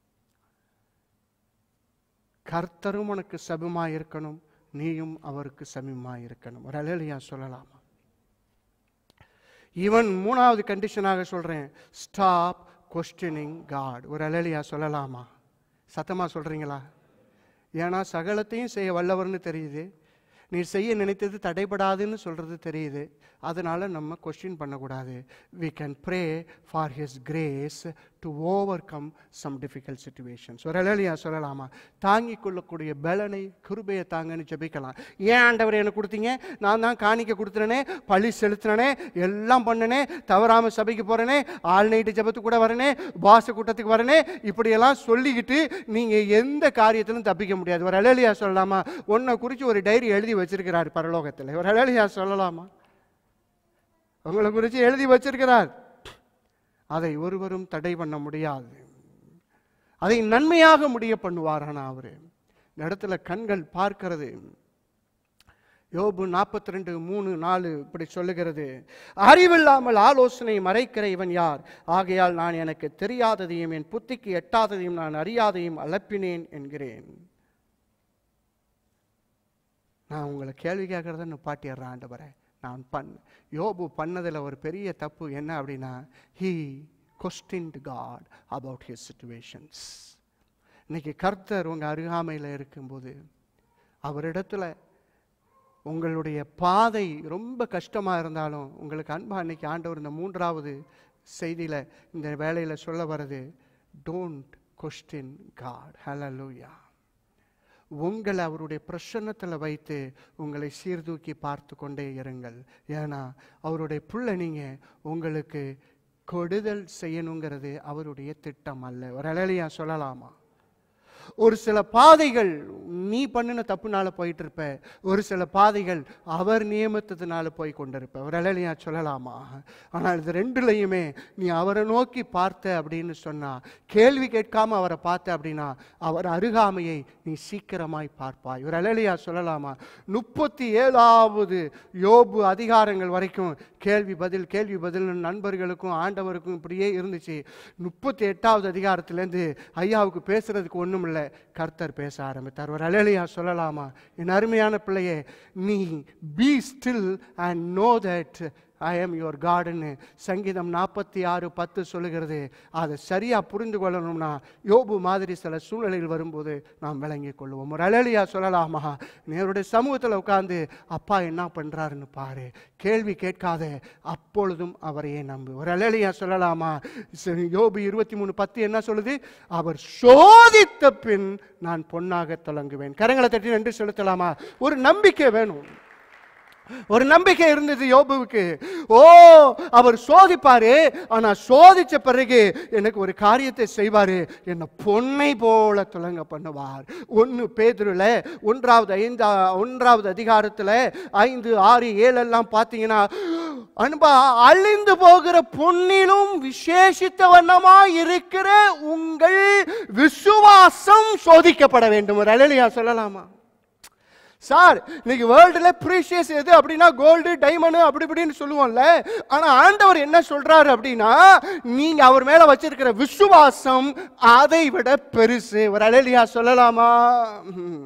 கர்த்தரும் உனக்கு சமமாக இருக்கணும் நீயும் அவருக்கு சமீபமாக இருக்கணும் ஒரு அலையிலையா சொல்லலாமா ஈவன் மூணாவது கண்டிஷனாக சொல்கிறேன் ஸ்டாப் கொஸ்டினிங் காட் ஒரு அலலியா சொல்லலாமா சத்தமாக சொல்கிறீங்களா ஏன்னா சகலத்தையும் செய்ய வல்லவர்னு தெரியுது நீ செய்ய நினைத்தது தடைபடாதுன்னு சொல்கிறது தெரியுது அதனால் நம்ம கொஸ்டின் பண்ணக்கூடாது we can pray for his grace to overcome some difficult situations ஒரு அலலியா சொல்லலாமா தாங்கிக் கொள்ளக்கூடிய பலனை கிருபையை தாங்கன்னு ஜெபிக்கலாம் ஏன் ஆண்டவர் எனக்கு கொடுத்தீங்க நான் தான் காணிக்க கொடுத்துறனே பழி செலுத்தினனே எல்லாம் பண்ணனே தவறாமல் சபைக்கு போகிறனே ஆள் நைட்டு ஜபத்துக்கு கூட வரனே பாச கூட்டத்துக்கு வரனே இப்படியெல்லாம் சொல்லிக்கிட்டு நீங்கள் எந்த காரியத்திலும் தப்பிக்க முடியாது ஒரு அலலியா சொல்லலாமா உன்னை குறித்து ஒரு டைரி எழுதி வச்சிருக்கிறார் பரலோகத்தில் ஒரு அலலியா சொல்லலாமா உங்களை குறித்து எழுதி வச்சிருக்கிறார் அதை ஒருவரும் தடை பண்ண முடியாது அதை நன்மையாக முடிய பண்ணுவார் ஆனால் அவர் இந்த இடத்துல கண்கள் பார்க்கிறது யோபு நாற்பத்தி ரெண்டு மூணு நாலு இப்படி சொல்லுகிறது அறிவில்லாமல் ஆலோசனை மறைக்கிற இவன் யார் ஆகையால் நான் எனக்கு தெரியாததையும் என் புத்திக்கு எட்டாததையும் நான் அறியாதையும் அலப்பினேன் என்கிறேன் நான் உங்களை கேள்வி கேட்கறத நிப்பாட்டிடுறேன் ஆண்டவரே நான் பண் யோபு பண்ணதில் ஒரு பெரிய தப்பு என்ன அப்படின்னா he questioned God about his situations இன்னைக்கு கர்த்தர் உங்கள் அருகாமையில் இருக்கும்போது அவரிடத்துல உங்களுடைய பாதை ரொம்ப கஷ்டமாக இருந்தாலும் உங்களுக்கு அன்பா இன்னைக்கு ஆண்டவர் இந்த மூன்றாவது செய்தியில் இந்த வேலையில் சொல்ல வர்றது டோன்ட் கொஸ்டின் காட் ஹலலூயா உங்களை அவருடைய பிரசன்னத்தில் வைத்து உங்களை சீர்தூக்கி பார்த்து கொண்டே இருங்கள் ஏன்னா அவருடைய புள்ள நீங்கள் உங்களுக்கு கொடுதல் செய்யணுங்கிறது அவருடைய திட்டம் அல்ல ஒரு அலையிலையா சொல்லலாமா ஒரு சில பாதைகள் நீ பண்ணின தப்புனால போயிட்டு இருப்ப ஒரு சில பாதைகள் அவர் நியமித்ததுனால போய் கொண்டிருப்ப ஒரு அலையா சொல்லலாமா ஆனால் இது ரெண்டுலையுமே நீ அவரை நோக்கி பார்த்த அப்படின்னு சொன்னா கேள்வி கேட்காம அவரை பார்த்த அப்படின்னா அவர் அருகாமையை நீ சீக்கிரமாய் பார்ப்பாய் ஒரு அலையா சொல்லலாமா முப்பத்தி ஏழாவது யோபு அதிகாரங்கள் வரைக்கும் கேள்வி பதில் கேள்வி பதில் நண்பர்களுக்கும் ஆண்டவருக்கும் இப்படியே இருந்துச்சு முப்பத்தி எட்டாவது அதிகாரத்திலேருந்து ஐயாவுக்கு பேசுறதுக்கு ஒன்றும் இல்லை கர்த்தர் பேச ஆரம்பித்தார் ஒரு அலையா சொல்லலாமா என் அருமையான பிள்ளையே நீ be still and know that I am your காடுன்னு சங்கீதம் நாற்பத்தி ஆறு பத்து சொல்லுகிறது அதை சரியாக புரிந்து கொள்ளணும்னா யோபு மாதிரி சில சூழ்நிலைகள் வரும்போது நாம் விளங்கி கொள்வோம் ஒரு அழலியா சொல்லலாமா நேருடைய சமூகத்தில் உட்கார்ந்து அப்பா என்ன பண்ணுறாருன்னு பாரு கேள்வி கேட்காத அப்பொழுதும் அவரையே நம்பு ஒரு அழலியா சொல்லலாமா சரி, யோபு இருபத்தி மூணு பத்து என்ன சொல்லுது அவர் சோதித்த பின் நான் பொன்னாக தொடங்குவேன் கரங்களை தட்டி நன்றி செலுத்தலாமா ஒரு நம்பிக்கை வேணும் ஒரு நம்பிக்கை இருந்தது யோபுவுக்கு ஓ அவர் சோதிப்பாரு ஆனா சோதிச்ச பிறகு எனக்கு ஒரு காரியத்தை செய்வாரு என்னை பொன்னை போல துலங்க பண்ணுவார் ஒன்று பேதுருல ஒன்றாவது ஐந்தா ஒன்றாவது அதிகாரத்துல ஐந்து ஆறு ஏழு எல்லாம் பார்த்தீங்கன்னா அன்பா அழிந்து போகிற பொன்னிலும் விசேஷித்த வண்ணமா இருக்கிற உங்கள் விசுவாசம் சோதிக்கப்பட வேண்டும் ஒரு அழலியா சொல்லலாமா சார் இன்னைக்கு வேர்ல்டுல ப்ரீஷியஸ் எது அப்படின்னா கோல்டு டைமண்ட் அப்படி இப்படின்னு சொல்லுவோம்ல ஆனா ஆண்டவர் என்ன சொல்றாரு அப்படின்னா நீங்க அவர் மேல வச்சிருக்கிற விசுவாசம் அதை விட பெருசு ஒரு அழலியா சொல்லலாமா ம்.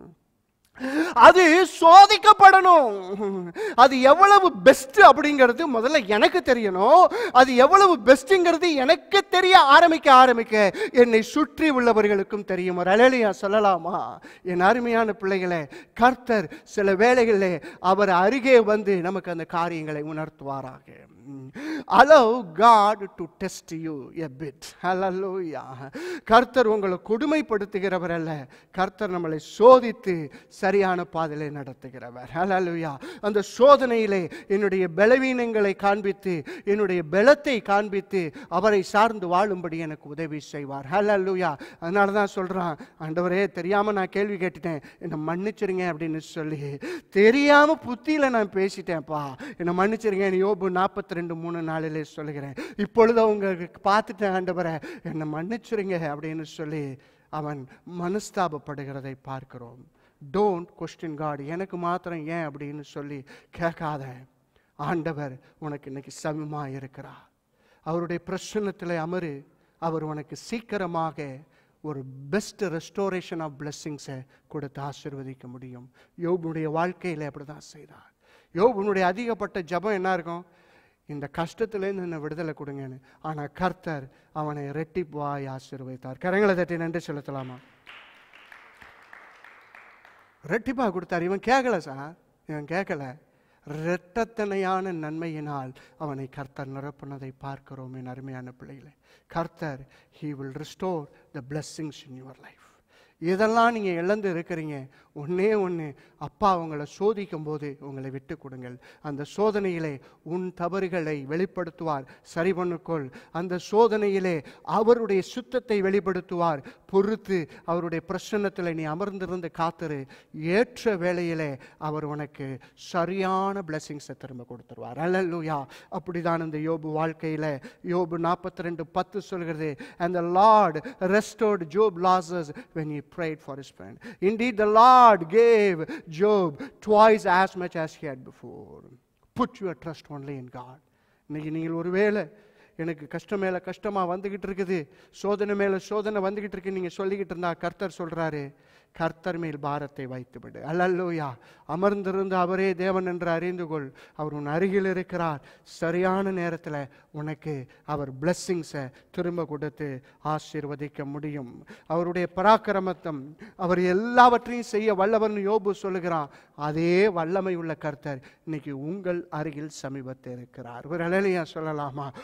அது சோதிக்கப்படணும் அது எவ்வளவு பெஸ்ட் அப்படிங்கிறது முதல்ல எனக்கு தெரியணும் அது எவ்வளவு பெஸ்ட்ங்கிறது எனக்கு தெரிய ஆரம்பிக்க ஆரம்பிக்க என்னை சுற்றி உள்ளவர்களுக்கும் தெரியும் ஒரு அழலியா சொல்லலாமா என் அருமையான பிள்ளைகளே கர்த்தர் சில வேளைகளிலே அவர் அருகே வந்து நமக்கு அந்த காரியங்களை உணர்த்துவாராக allow God to test you a bit ஹalleluya கர்த்தர் உங்களை கொடுமைப்படுத்துகிறவர் அல்ல கர்த்தர் நம்மளை சோதித்து சரியான பாதையிலே நடத்துகிறவர் ஹalleluya அந்த சோதனையிலே என்னுடைய பலவீனங்களை காண்பித்து என்னுடைய பலத்தை காண்பித்து அவரை சார்ந்து வாழும்படி எனக்கு உதவி செய்வார் ஹalleluya அதனால தான் சொல்றான் ஆண்டவரே தெரியாம நான் கேள்வி கேட்டுட்டேன் என்னை மன்னிச்சிருங்க அப்படின்னு சொல்லி தெரியாம புத்தியில நான் பேசிட்டேன்ப்பா என்னை மன்னிச்சிருங்க என் யோபு நாற்பத்தி ரெண்டு மூணு நாளிலே சொல்லுகிறேன் இப்பொழுது அவங்க பார்த்துட்டேன் ஆண்டவரை என்னை மன்னிச்சிருங்க அப்படின்னு சொல்லி அவன் மனஸ்தாபப்படுகிறதை பார்க்கிறோம் டோன்ட் கொஸ்டின் காட் எனக்கு மாத்திரம் ஏன் அப்படின்னு சொல்லி கேட்காத ஆண்டவர் உனக்கு இன்னைக்கு சமமா இருக்கிறார் அவருடைய பிரசன்னத்தில் அமரு அவர் உனக்கு சீக்கிரமாக ஒரு பெஸ்ட் ரெஸ்டோரேஷன் ஆஃப் பிளெஸ்ஸிங்ஸை கொடுத்து ஆசீர்வதிக்க முடியும் யோபுனுடைய வாழ்க்கையில் அப்படி தான் செய்தார் யோபுனுடைய அதிகப்பட்ட ஜெபம் என்ன இருக்கும் இந்த கஷ்டத்துலேருந்து என்னை விடுதலை கொடுங்கன்னு ஆனால் கர்த்தர் அவனை ரெட்டிப்பாய் ஆசீர்வதித்தார் கரங்களை தட்டி நன்றி செலுத்தலாமா ரெட்டிப்பா கொடுத்தார் இவன் கேட்கல சார் இவன் கேட்கல இரட்டத்தனையான நன்மையினால் அவனை கர்த்தர் நிரப்புனதை பார்க்கிறோம் என் அருமையான பிள்ளைகளே கர்த்தர் he will restore the blessings in your life இதெல்லாம் நீங்கள் இழந்து இருக்கிறீங்க ஒண்ணே ஒன்று அப்பா உங்களை சோதிக்கும் போது உங்களை விட்டு கொடுங்கள் அந்த சோதனையிலே உன் தவறுகளை வெளிப்படுத்துவார் சரி பண்ணுக்கொள் அந்த சோதனையிலே அவருடைய சுத்தத்தை வெளிப்படுத்துவார் பொறுத்து அவருடைய பிரசன்னத்தில் நீ அமர்ந்திருந்து காத்திரு ஏற்ற வேளையிலே அவர் உனக்கு சரியான பிளெஸிங்ஸை திரும்ப கொடுத்துருவார் அல்லூயா அப்படிதான் இந்த யோபு வாழ்க்கையில் யோபு நாற்பத்தி ரெண்டு பத்து சொல்கிறது and the Lord restored Job losses when he prayed for his friend. Indeed, the Lord gave Job twice as much as he had before. Put your trust only in God. இன்னைக்கு நீங்கள் ஒருவேளை எனக்கு கஷ்டம் மேலே கஷ்டமாக வந்துக்கிட்டு இருக்குது சோதனை மேலே சோதனை வந்துக்கிட்டு இருக்கு நீங்கள் சொல்லிக்கிட்டு இருந்தா கர்த்தர் சொல்கிறாரு கர்த்தர் மேல் பாரத்தை வைத்துவிடு அல்லல்லோயா அமர்ந்திருந்து அவரே தேவன் என்று அறிந்து கொள் அவர் உன் அருகில் இருக்கிறார் சரியான நேரத்தில் உனக்கு அவர் பிளெஸ்ஸிங்ஸை திரும்ப கொடுத்து ஆசீர்வதிக்க முடியும் அவருடைய பராக்கிரமத்தம் அவர் எல்லாவற்றையும் செய்ய வல்லவர்னு யோபு சொல்லுகிறான் அதே வல்லமை உள்ள கர்த்தர் இன்னைக்கு உங்கள் அருகில் சமீபத்தில் இருக்கிறார் ஒரு அலையா சொல்லலாமா யோபு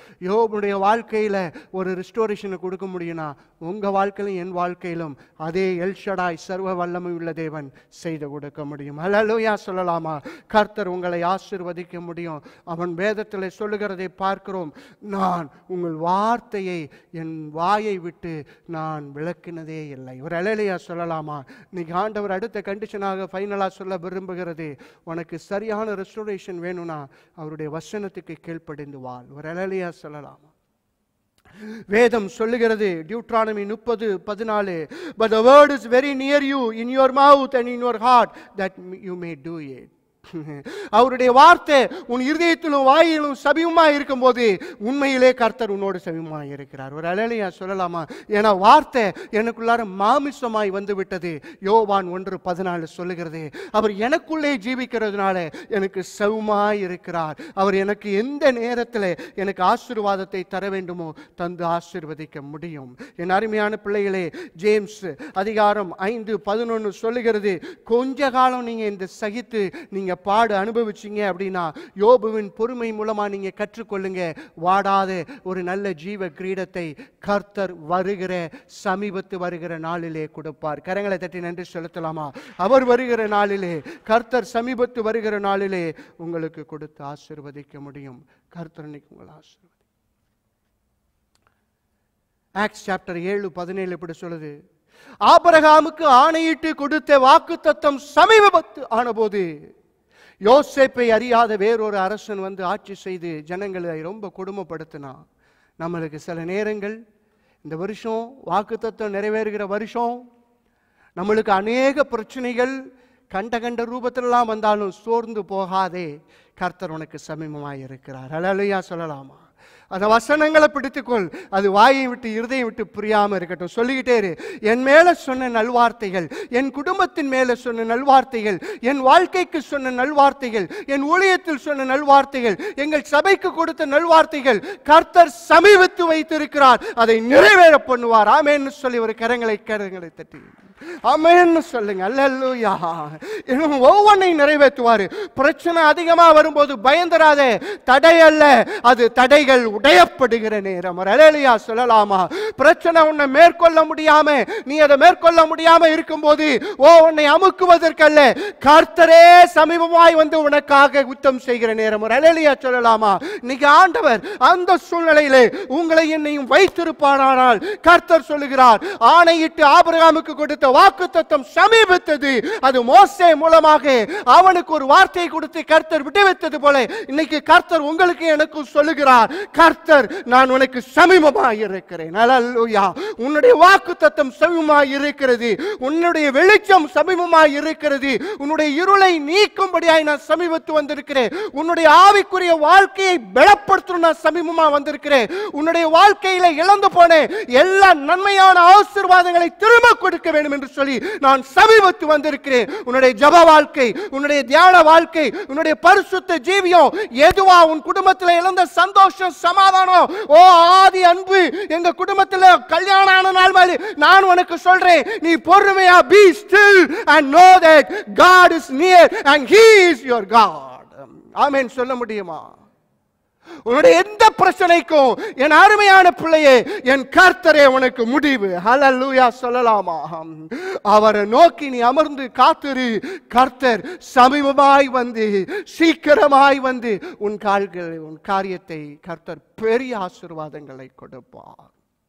யோபுடைய வாழ்க்கையில ஒரு ரிஸ்டோரேஷனை கொடுக்க முடியும்னா உங்க வாழ்க்கையிலும் என் வாழ்க்கையிலும் அதே எல்ஷடாய் சர்வ வல்லமை உள்ள தேவன் செய்து கொடுக்க முடியும் அல்லேலூயா சொல்லலாமா கர்த்தர் உங்களை ஆசீர்வதிக்க முடியும் அவன் வேதத்தில் சொல்லுகிறதை பார்க்கிறோம் நான் உங்கள் வார்த்தையை என் வாயை விட்டு நான் விளக்கினதே இல்லை ஒரு அலையிலையா சொல்லலாமா இன்னைக்கு ஆண்டவர் அடுத்த கண்டிஷனாக ஃபைனலாக சொல்ல விரும்புகிறது உனக்கு சரியான ரெஸ்டோரேஷன் வேணும்னா அவருடைய வசனத்துக்கு கீழ்ப்படிந்து வாழ் ஒரு அலையிலையா சொல்லலாமா வேதம் சொல்லுகிறது டியூட்ரானமி முப்பது பதினாலு but the word is very near you in your mouth and in your heart that you may do it அவருடைய வார்த்தை உன் இருதயத்திலும் வாயிலும் சபியுமா இருக்கும்போது உண்மையிலே கர்த்தர் உன்னோடு சபியுமா இருக்கிறார் ஒரு அலையா சொல்லலாமா ஏன்னா வார்த்தை எனக்குள்ளார மாமிசமாய் வந்து விட்டது யோவான் ஒன்று பதினாலு சொல்லுகிறது அவர் எனக்குள்ளே ஜீவிக்கிறதுனால எனக்கு சவுமாய் இருக்கிறார் அவர் எனக்கு எந்த நேரத்தில் எனக்கு ஆசீர்வாதத்தை தர வேண்டுமோ தந்து ஆசீர்வதிக்க முடியும் என் அருமையான பிள்ளைகளே ஜேம்ஸ் அதிகாரம் ஐந்து பதினொன்று சொல்லுகிறது கொஞ்ச காலம் நீங்க இந்த சகித்து நீங்க பாடு அனுபவிச்சீங்க அப்படின்னா யோபுவின் பொறுமை மூலமா நீங்க கற்றுக்கொள்ளுங்க வாடாத ஒரு நல்ல ஜீவ கிரீடத்தை கர்த்தர் வருகிற சமீபத்து வருகிற நாளிலே கொடுப்பார் கரங்களை தட்டி நன்றி செலுத்தலாமா அவர் வருகிற நாளிலே கர்த்தர் சமீபத்து வருகிற நாளிலே உங்களுக்கு கொடுத்து ஆசீர்வதிக்க முடியும் கர்த்தர் இன்னைக்கு உங்களை ஆசீர்வதி ஆக்ஸ் சாப்டர் ஏழு பதினேழு இப்படி சொல்லுது ஆபரகாமுக்கு ஆணையிட்டு கொடுத்த வாக்கு தத்தம் சமீபத்து ஆனபோது யோசேப்பை அறியாத வேறொரு அரசன் வந்து ஆட்சி செய்து ஜனங்களை ரொம்ப கொடுமைப்படுத்தினான் நம்மளுக்கு சில நேரங்கள் இந்த வருஷம் வாக்கு தத்தம் நிறைவேறுகிற வருஷம் நம்மளுக்கு அநேக பிரச்சனைகள் கண்ட கண்ட ரூபத்திலெல்லாம் வந்தாலும் சோர்ந்து போகாதே கர்த்தர் உனக்கு சமீபமாய் இருக்கிறார் அலலுயா சொல்லலாமா அந்த வசனங்களை பிடித்துக்கொள் அது வாயை விட்டு இருதயம் விட்டு புரியாம இருக்கட்டும் சொல்லிக்கிட்டே இரு என் மேல சொன்ன நல்வார்த்தைகள் என் குடும்பத்தின் மேல சொன்ன நல்வார்த்தைகள் என் வாழ்க்கைக்கு சொன்ன நல்வார்த்தைகள் என் ஊழியத்தில் சொன்ன நல்வார்த்தைகள் எங்கள் சபைக்கு கொடுத்த நல்வார்த்தைகள் கர்த்தர் சமீபத்து வைத்திருக்கிறார் அதை நிறைவேற பண்ணுவார் ஆமேன்னு சொல்லி ஒரு கரங்களை கரங்களை தட்டி ஆமேன்னு சொல்லுங்க அல்லேலூயா இன்னும் ஒவ்வொன்றையும் நிறைவேற்றுவாரு பிரச்சனை அதிகமா வரும்போது பயந்துராதே தடை அல்ல அது தடைகள் உடையப்படுகிற நேரம் ஒரு அலேலியா சொல்லலாமா பிரச்சனை உன்னை மேற்கொள்ள முடியாம நீ அதை மேற்கொள்ள முடியாம இருக்கும்போது ஓ உன்னை அமுக்குவதற்கல்ல கர்த்தரே சமீபமாய் வந்து உனக்காக யுத்தம் செய்கிற நேரம் ஒரு அலேலியா சொல்லலாமா இன்னைக்கு ஆண்டவர் அந்த சூழ்நிலையிலே உங்களை என்னையும் வைத்திருப்பாரானால் கர்த்தர் சொல்லுகிறார் ஆணையிட்டு ஆபிரகாமுக்கு கொடுத்த வாக்கு தத்தம் சமீபித்தது அது மோசே மூலமாக அவனுக்கு ஒரு வார்த்தையை கொடுத்து கர்த்தர் விடுவித்தது போல இன்னைக்கு கர்த்தர் உங்களுக்கு எனக்கும் சொல்லுகிறார் கர்த்தர் நான் உனக்கு சமீபமாய் இருக்கிறேன் அல்லேலூயா உன்னுடைய வாக்கு தத்தம் சமீபமாய் இருக்கிறது உன்னுடைய வெளிச்சம் சமீபமாய் இருக்கிறது உன்னுடைய இருளை நீக்கும்படியாய் நான் சமீபத்து வந்திருக்கிறேன் உன்னுடைய ஆவிக்குரிய வாழ்க்கையை பலப்படுத்தணும் நான் சமீபமா வந்திருக்கிறேன் உன்னுடைய வாழ்க்கையில இழந்து போன எல்லா நன்மையான ஆசீர்வாதங்களை திரும்ப கொடுக்க வேண்டும் என்று சொல்லி நான் சமீபத்து வந்திருக்கிறேன் உன்னுடைய ஜப வாழ்க்கை உன்னுடைய தியான வாழ்க்கை உன்னுடைய பரிசுத்த ஜீவியம் எதுவா உன் குடும்பத்தில் இழந்த சந்தோஷம் சமாதானம் ஓ ஆதி அன்பு எங்க குடும்பத்தில் கல்யாணம் ஆன நாள் மாதிரி நான் உனக்கு சொல்றேன் நீ பொறுமையா be still and know that God is near and he is your God amen சொல்ல முடியுமா உன்னுடைய எந்த பிரச்சனைக்கும் என் அருமையான பிள்ளையே என் கர்த்தரே உனக்கு முடிவு ஹalleluya சொல்லலாமா அவரை நோக்கி நீ அமர்ந்து காத்திரு கர்த்தர் சமீபமாய் வந்து சீக்கிரமாய் வந்து உன் கால்கள் உன் காரியத்தை கர்த்தர் பெரிய ஆசீர்வாதங்களை கொடுப்பார்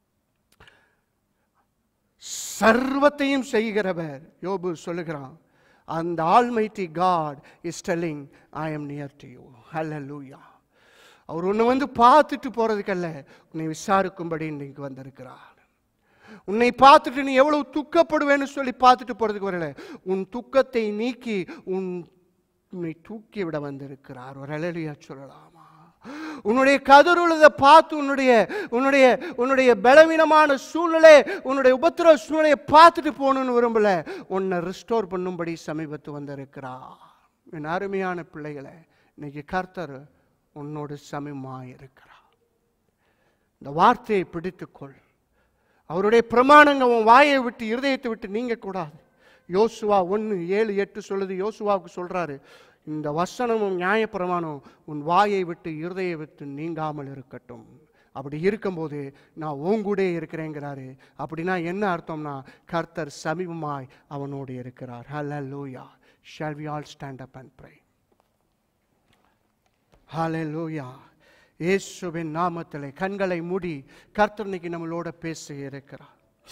சர்வத்தையும் செய்கிறவர் யோபு சொல்லுகிறான் அந்த almighty God is telling I am near to you ஹalleluya அவர் உன்னை வந்து பார்த்துட்டு போறதுக்கல்ல உன்னை விசாரிக்கும்படி இன்னைக்கு வந்திருக்கிறார் உன்னை பார்த்துட்டு நீ எவ்வளவு துக்கப்படுவேன்னு சொல்லி பார்த்துட்டு போறதுக்கு வரல உன் துக்கத்தை நீக்கி உன் உன்னை தூக்கி விட வந்திருக்கிறார் ஒரு அழலியா சொல்லலாமா உன்னுடைய கதிருளதை பார்த்து உன்னுடைய உன்னுடைய உன்னுடைய பலவீனமான சூழ்நிலை உன்னுடைய உபத்திரவ சூழ்நிலையை பார்த்துட்டு போகணும்னு விரும்பல உன்னை ரிஸ்டோர் பண்ணும்படி சமீபத்து வந்திருக்கிறார் என் அருமையான பிள்ளைகளை இன்னைக்கு கர்த்தர் உன்னோடு சமயமாக இருக்கிறார் இந்த வார்த்தையை பிடித்துக்கொள் அவருடைய பிரமாணங்கள் உன் வாயை விட்டு இருதயத்தை விட்டு நீங்க கூடாது யோசுவா ஒன்று ஏழு எட்டு சொல்லுது யோசுவாவுக்கு சொல்றாரு இந்த வசனமும் நியாயப்பிரமாணம் உன் வாயை விட்டு இருதயை விட்டு நீங்காமல் இருக்கட்டும் அப்படி இருக்கும்போது நான் உங்கூடே இருக்கிறேங்கிறாரு அப்படின்னா என்ன அர்த்தம்னா கர்த்தர் சமீபமாய் அவனோடு இருக்கிறார் ஹalleluya shall we all stand up and pray ஹalleluya இயேசுவின் நாமத்திலே கண்களை மூடி கர்த்தர் இன்னைக்கு நம்மளோட பேசி இருக்கிறார்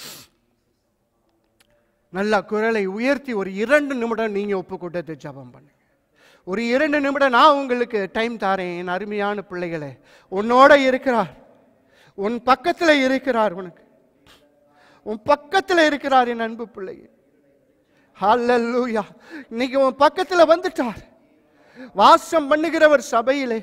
நல்ல குரலை உயர்த்தி ஒரு இரண்டு நிமிடம் நீங்க ஒப்பு கொடுத்து ஜெபம் பண்ணுங்க ஒரு இரண்டு நிமிடம் நான் உங்களுக்கு டைம் தாரேன் என் அருமையான பிள்ளைகளே உன்னோட இருக்கிறார் உன் பக்கத்துல இருக்கிறார் உனக்கு உன் பக்கத்துல இருக்கிறார் என் அன்பு பிள்ளையே ஹalleluya இன்னைக்கு உன் பக்கத்துல வந்துட்டார் வாசம் பண்ணுகிறவர் சபையிலே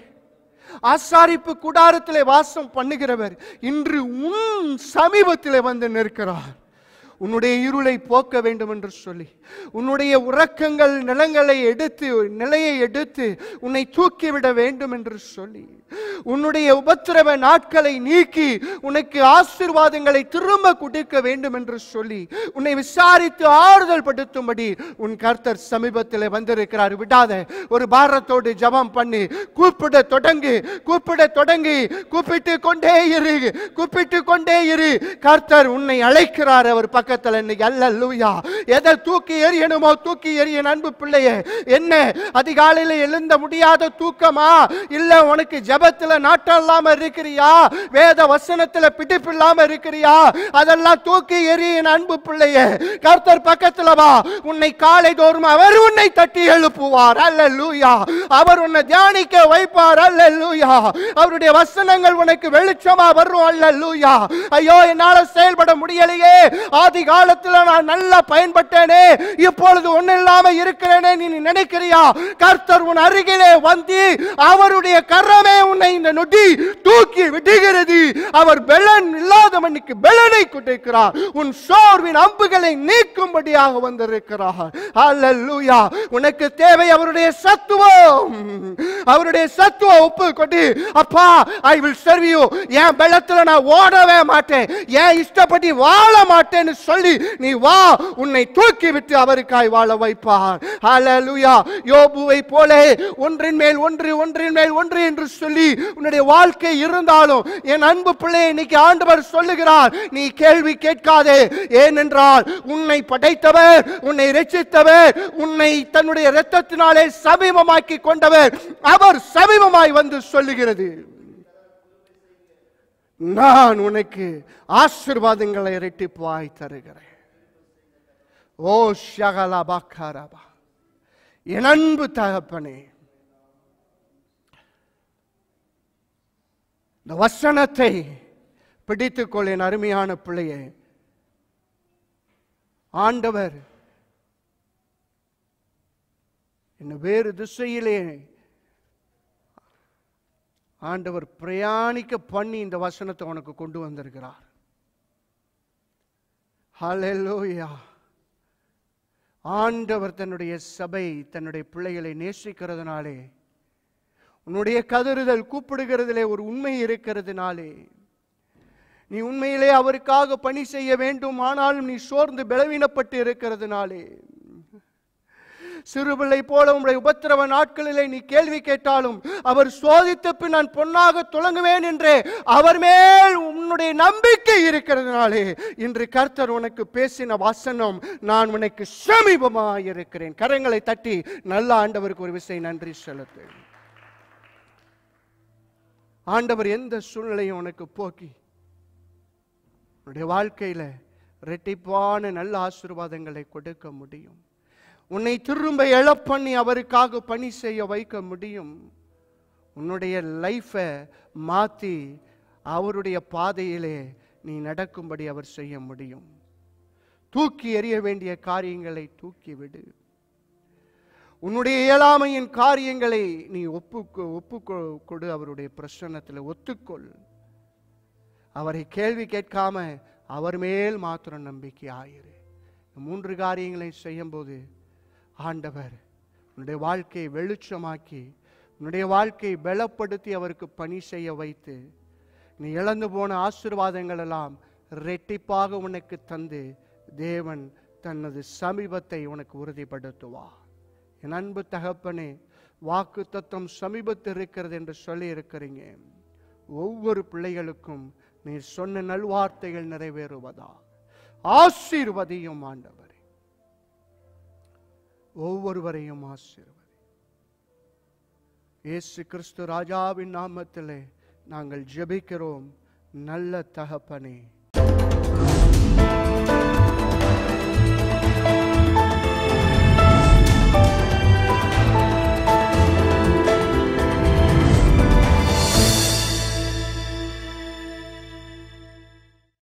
ஆசாரிப்பு கூடாரத்திலே வாசம் பண்ணுகிறவர் இன்று உன் சமீபத்திலே வந்து நிற்கிறார் உன்னுடைய இருளை போக்க வேண்டும் என்று சொல்லி உன்னுடைய உறக்கங்கள் நிலங்களை எடுத்து நிலையை எடுத்து உன்னை தூக்கிவிட வேண்டும் என்று சொல்லி உன்னுடைய உபத்திரவ நாட்களை நீக்கி உனக்கு ஆசீர்வாதங்களை திரும்ப கொடுக்க வேண்டும் என்று சொல்லி உன்னை விசாரித்து ஆறுதல் படுத்தும்படி உன் கர்த்தர் சமீபத்தில் வந்திருக்கிறார் விடாத ஒரு பாரத்தோடு ஜெபம் பண்ணி கூப்பிட தொடங்கு கூப்பிட தொடங்கி கூப்பிட்டு கொண்டே இரு கூப்பிட்டு கொண்டே இரு கர்த்தர் உன்னை அழைக்கிறார் அவர் பக்கத்தில் இன்னைக்கு அல்ல லூயா எதை தூக்கி எறியணுமோ தூக்கி எறிய அன்பு பிள்ளையே என்ன அதிகாலையில் எழுந்த முடியாத தூக்கமா இல்ல உனக்கு ஜெபத்துல நாட்டம் இல்லாம இருக்கிறியா வேத வசனத்துல பிடிப்பு இல்லாம இருக்கிறியா அதெல்லாம் தூக்கி எறிய அன்பு பிள்ளையே கர்த்தர் பக்கத்துல வா உன்னை காலை தோறும் அவர் உன்னை தட்டி எழுப்புவார் அல்ல லூயா அவர் உன்னை தியானிக்க வைப்பார் அல்ல லூயா அவருடைய வசனங்கள் உனக்கு வெளிச்சமா வரும் அல்ல லூயா ஐயோ என்னால செயல்பட முடியலையே ஆதி காலத்துல நான் நல்லா பயன்பட்டேனே இப்பொழுது ஒண்ணு இல்லாம இருக்கிறேனே நீ நினைக்கிறியா கர்த்தர் உன் அருகிலே வந்து அவருடைய கரமே உன்னை இந்த நொடி தூக்கி விடுகிறது அவர் பெலன் இல்லாதவனுக்கு பெலனை கொடுக்கிறார் உன் சோர்வின் அம்புகளை நீக்கும்படியாக வந்திருக்கிறார் அல்லேலூயா உனக்கு தேவை அவருடைய சத்துவம் அவருடைய சத்துவம் ஒப்பு கொண்டு அப்பா ஐ வில் சர்வ் யூ என் பெலத்துல நான் ஓடவே மாட்டேன் என் இஷ்டப்படி வாழ மாட்டேன்னு சொல்லி நீ வா உன்னை தூக்கி விட்டு அவருக்காய் வாழ வைப்பார் ஹalleluya யோபுவை போலே ஒன்றின் மேல் ஒன்று ஒன்றின் மேல் ஒன்று என்று சொல்லி உன்னுடைய வாழ்க்கை இருந்தாலும் என் அன்பு பிள்ளை இன்னைக்கு ஆண்டவர் சொல்லுகிறார் நீ கேள்வி கேட்காதே ஏனென்றால் உன்னை படைத்தவர் உன்னை ரட்சித்தவர் உன்னை தன்னுடைய இரத்தத்தினாலே சமீபமாக்கி கொண்டவர் அவர் சமீபமாய் வந்து சொல்லுகிறது நான் உனக்கு ஆசீர்வாதங்களை இரட்டிப்பாய் தருகிறேன் ஓ ஷகலா பாக்காரபா என் அன்பு தகப்பனே இந்த வசனத்தை பிடித்துக்கொள் என் அருமையான பிள்ளையே ஆண்டவர் என்ன வேறு திசையிலே ஆண்டவர் பிரயாணிக்க பண்ணி இந்த வசனத்தை உனக்கு கொண்டு வந்திருக்கிறார் ஹalleluya ஆண்டவர் தன்னுடைய சபை தன்னுடைய பிள்ளைகளை நேசிக்கிறதுனாலே உன்னுடைய கதறுதல் கூப்பிடுகிறதிலே ஒரு உண்மை இருக்கிறதுனாலே நீ உண்மையிலே அவருக்காக பணி செய்ய வேண்டும் ஆனாலும் நீ சோர்ந்து பலவீனப்பட்டு இருக்கிறதுனாலே சிறுபிள்ளை போல உம்முடைய உபத்திரவ நாட்களிலே நீ கேள்வி கேட்டாலும் அவர் சோதித்த பின் நான் பொன்னாக துளங்குவேன் என்றே அவர் மேல் உன்னுடைய நம்பிக்கை இருக்கிறதுனாலே இன்று கர்த்தர் உனக்கு பேசின வசனம் நான் உனக்கு சமீபமாக இருக்கிறேன் கரங்களை தட்டி நல்ல ஆண்டவருக்கு ஒரு விசை நன்றி செலுத்து ஆண்டவர் எந்த சூழ்நிலையும் உனக்கு போக்கி உன்னுடைய வாழ்க்கையில ரெட்டிப்பான நல்ல ஆசீர்வாதங்களை கொடுக்க முடியும் உன்னை திரும்ப எழப் பண்ணி அவருக்காக பணி செய்ய வைக்க முடியும் உன்னுடைய லைஃபை மாற்றி அவருடைய பாதையிலே நீ நடக்கும்படி அவர் செய்ய முடியும் தூக்கி எறிய வேண்டிய காரியங்களை தூக்கி விடு உன்னுடைய இயலாமையின் காரியங்களை நீ ஒப்பு ஒப்பு கொடு அவருடைய பிரசன்னத்தில் ஒத்துக்கொள் அவரை கேள்வி கேட்காம அவர் மேல் மாத்திரம் நம்பிக்கை ஆயிரு இந்த மூன்று காரியங்களை செய்யும்போது ஆண்டவர் உன்னுடைய வாழ்க்கையை வெளிச்சமாக்கி உன்னுடைய வாழ்க்கையை பலப்படுத்தி அவருக்கு பணி செய்ய வைத்து நீ இழந்து போன ஆசீர்வாதங்கள் எல்லாம் ரெட்டிப்பாக உனக்கு தந்து தேவன் தனது சமீபத்தை உனக்கு உறுதிப்படுத்துவா என் அன்பு தகப்பனே வாக்கு தத்துவம் சமீபத்தில் இருக்கிறது என்று சொல்லி இருக்கிறீங்க ஒவ்வொரு பிள்ளைகளுக்கும் நீர் சொன்ன நல்வார்த்தைகள் நிறைவேறுவதா ஆசீர்வதியும் ஆண்டவரே ஒவ்வொருவரையும் ஆசீர்வதி இயேசு கிறிஸ்து ராஜாவின் நாமத்திலே நாங்கள் ஜெபிக்கிறோம் நல்ல தகப்பனே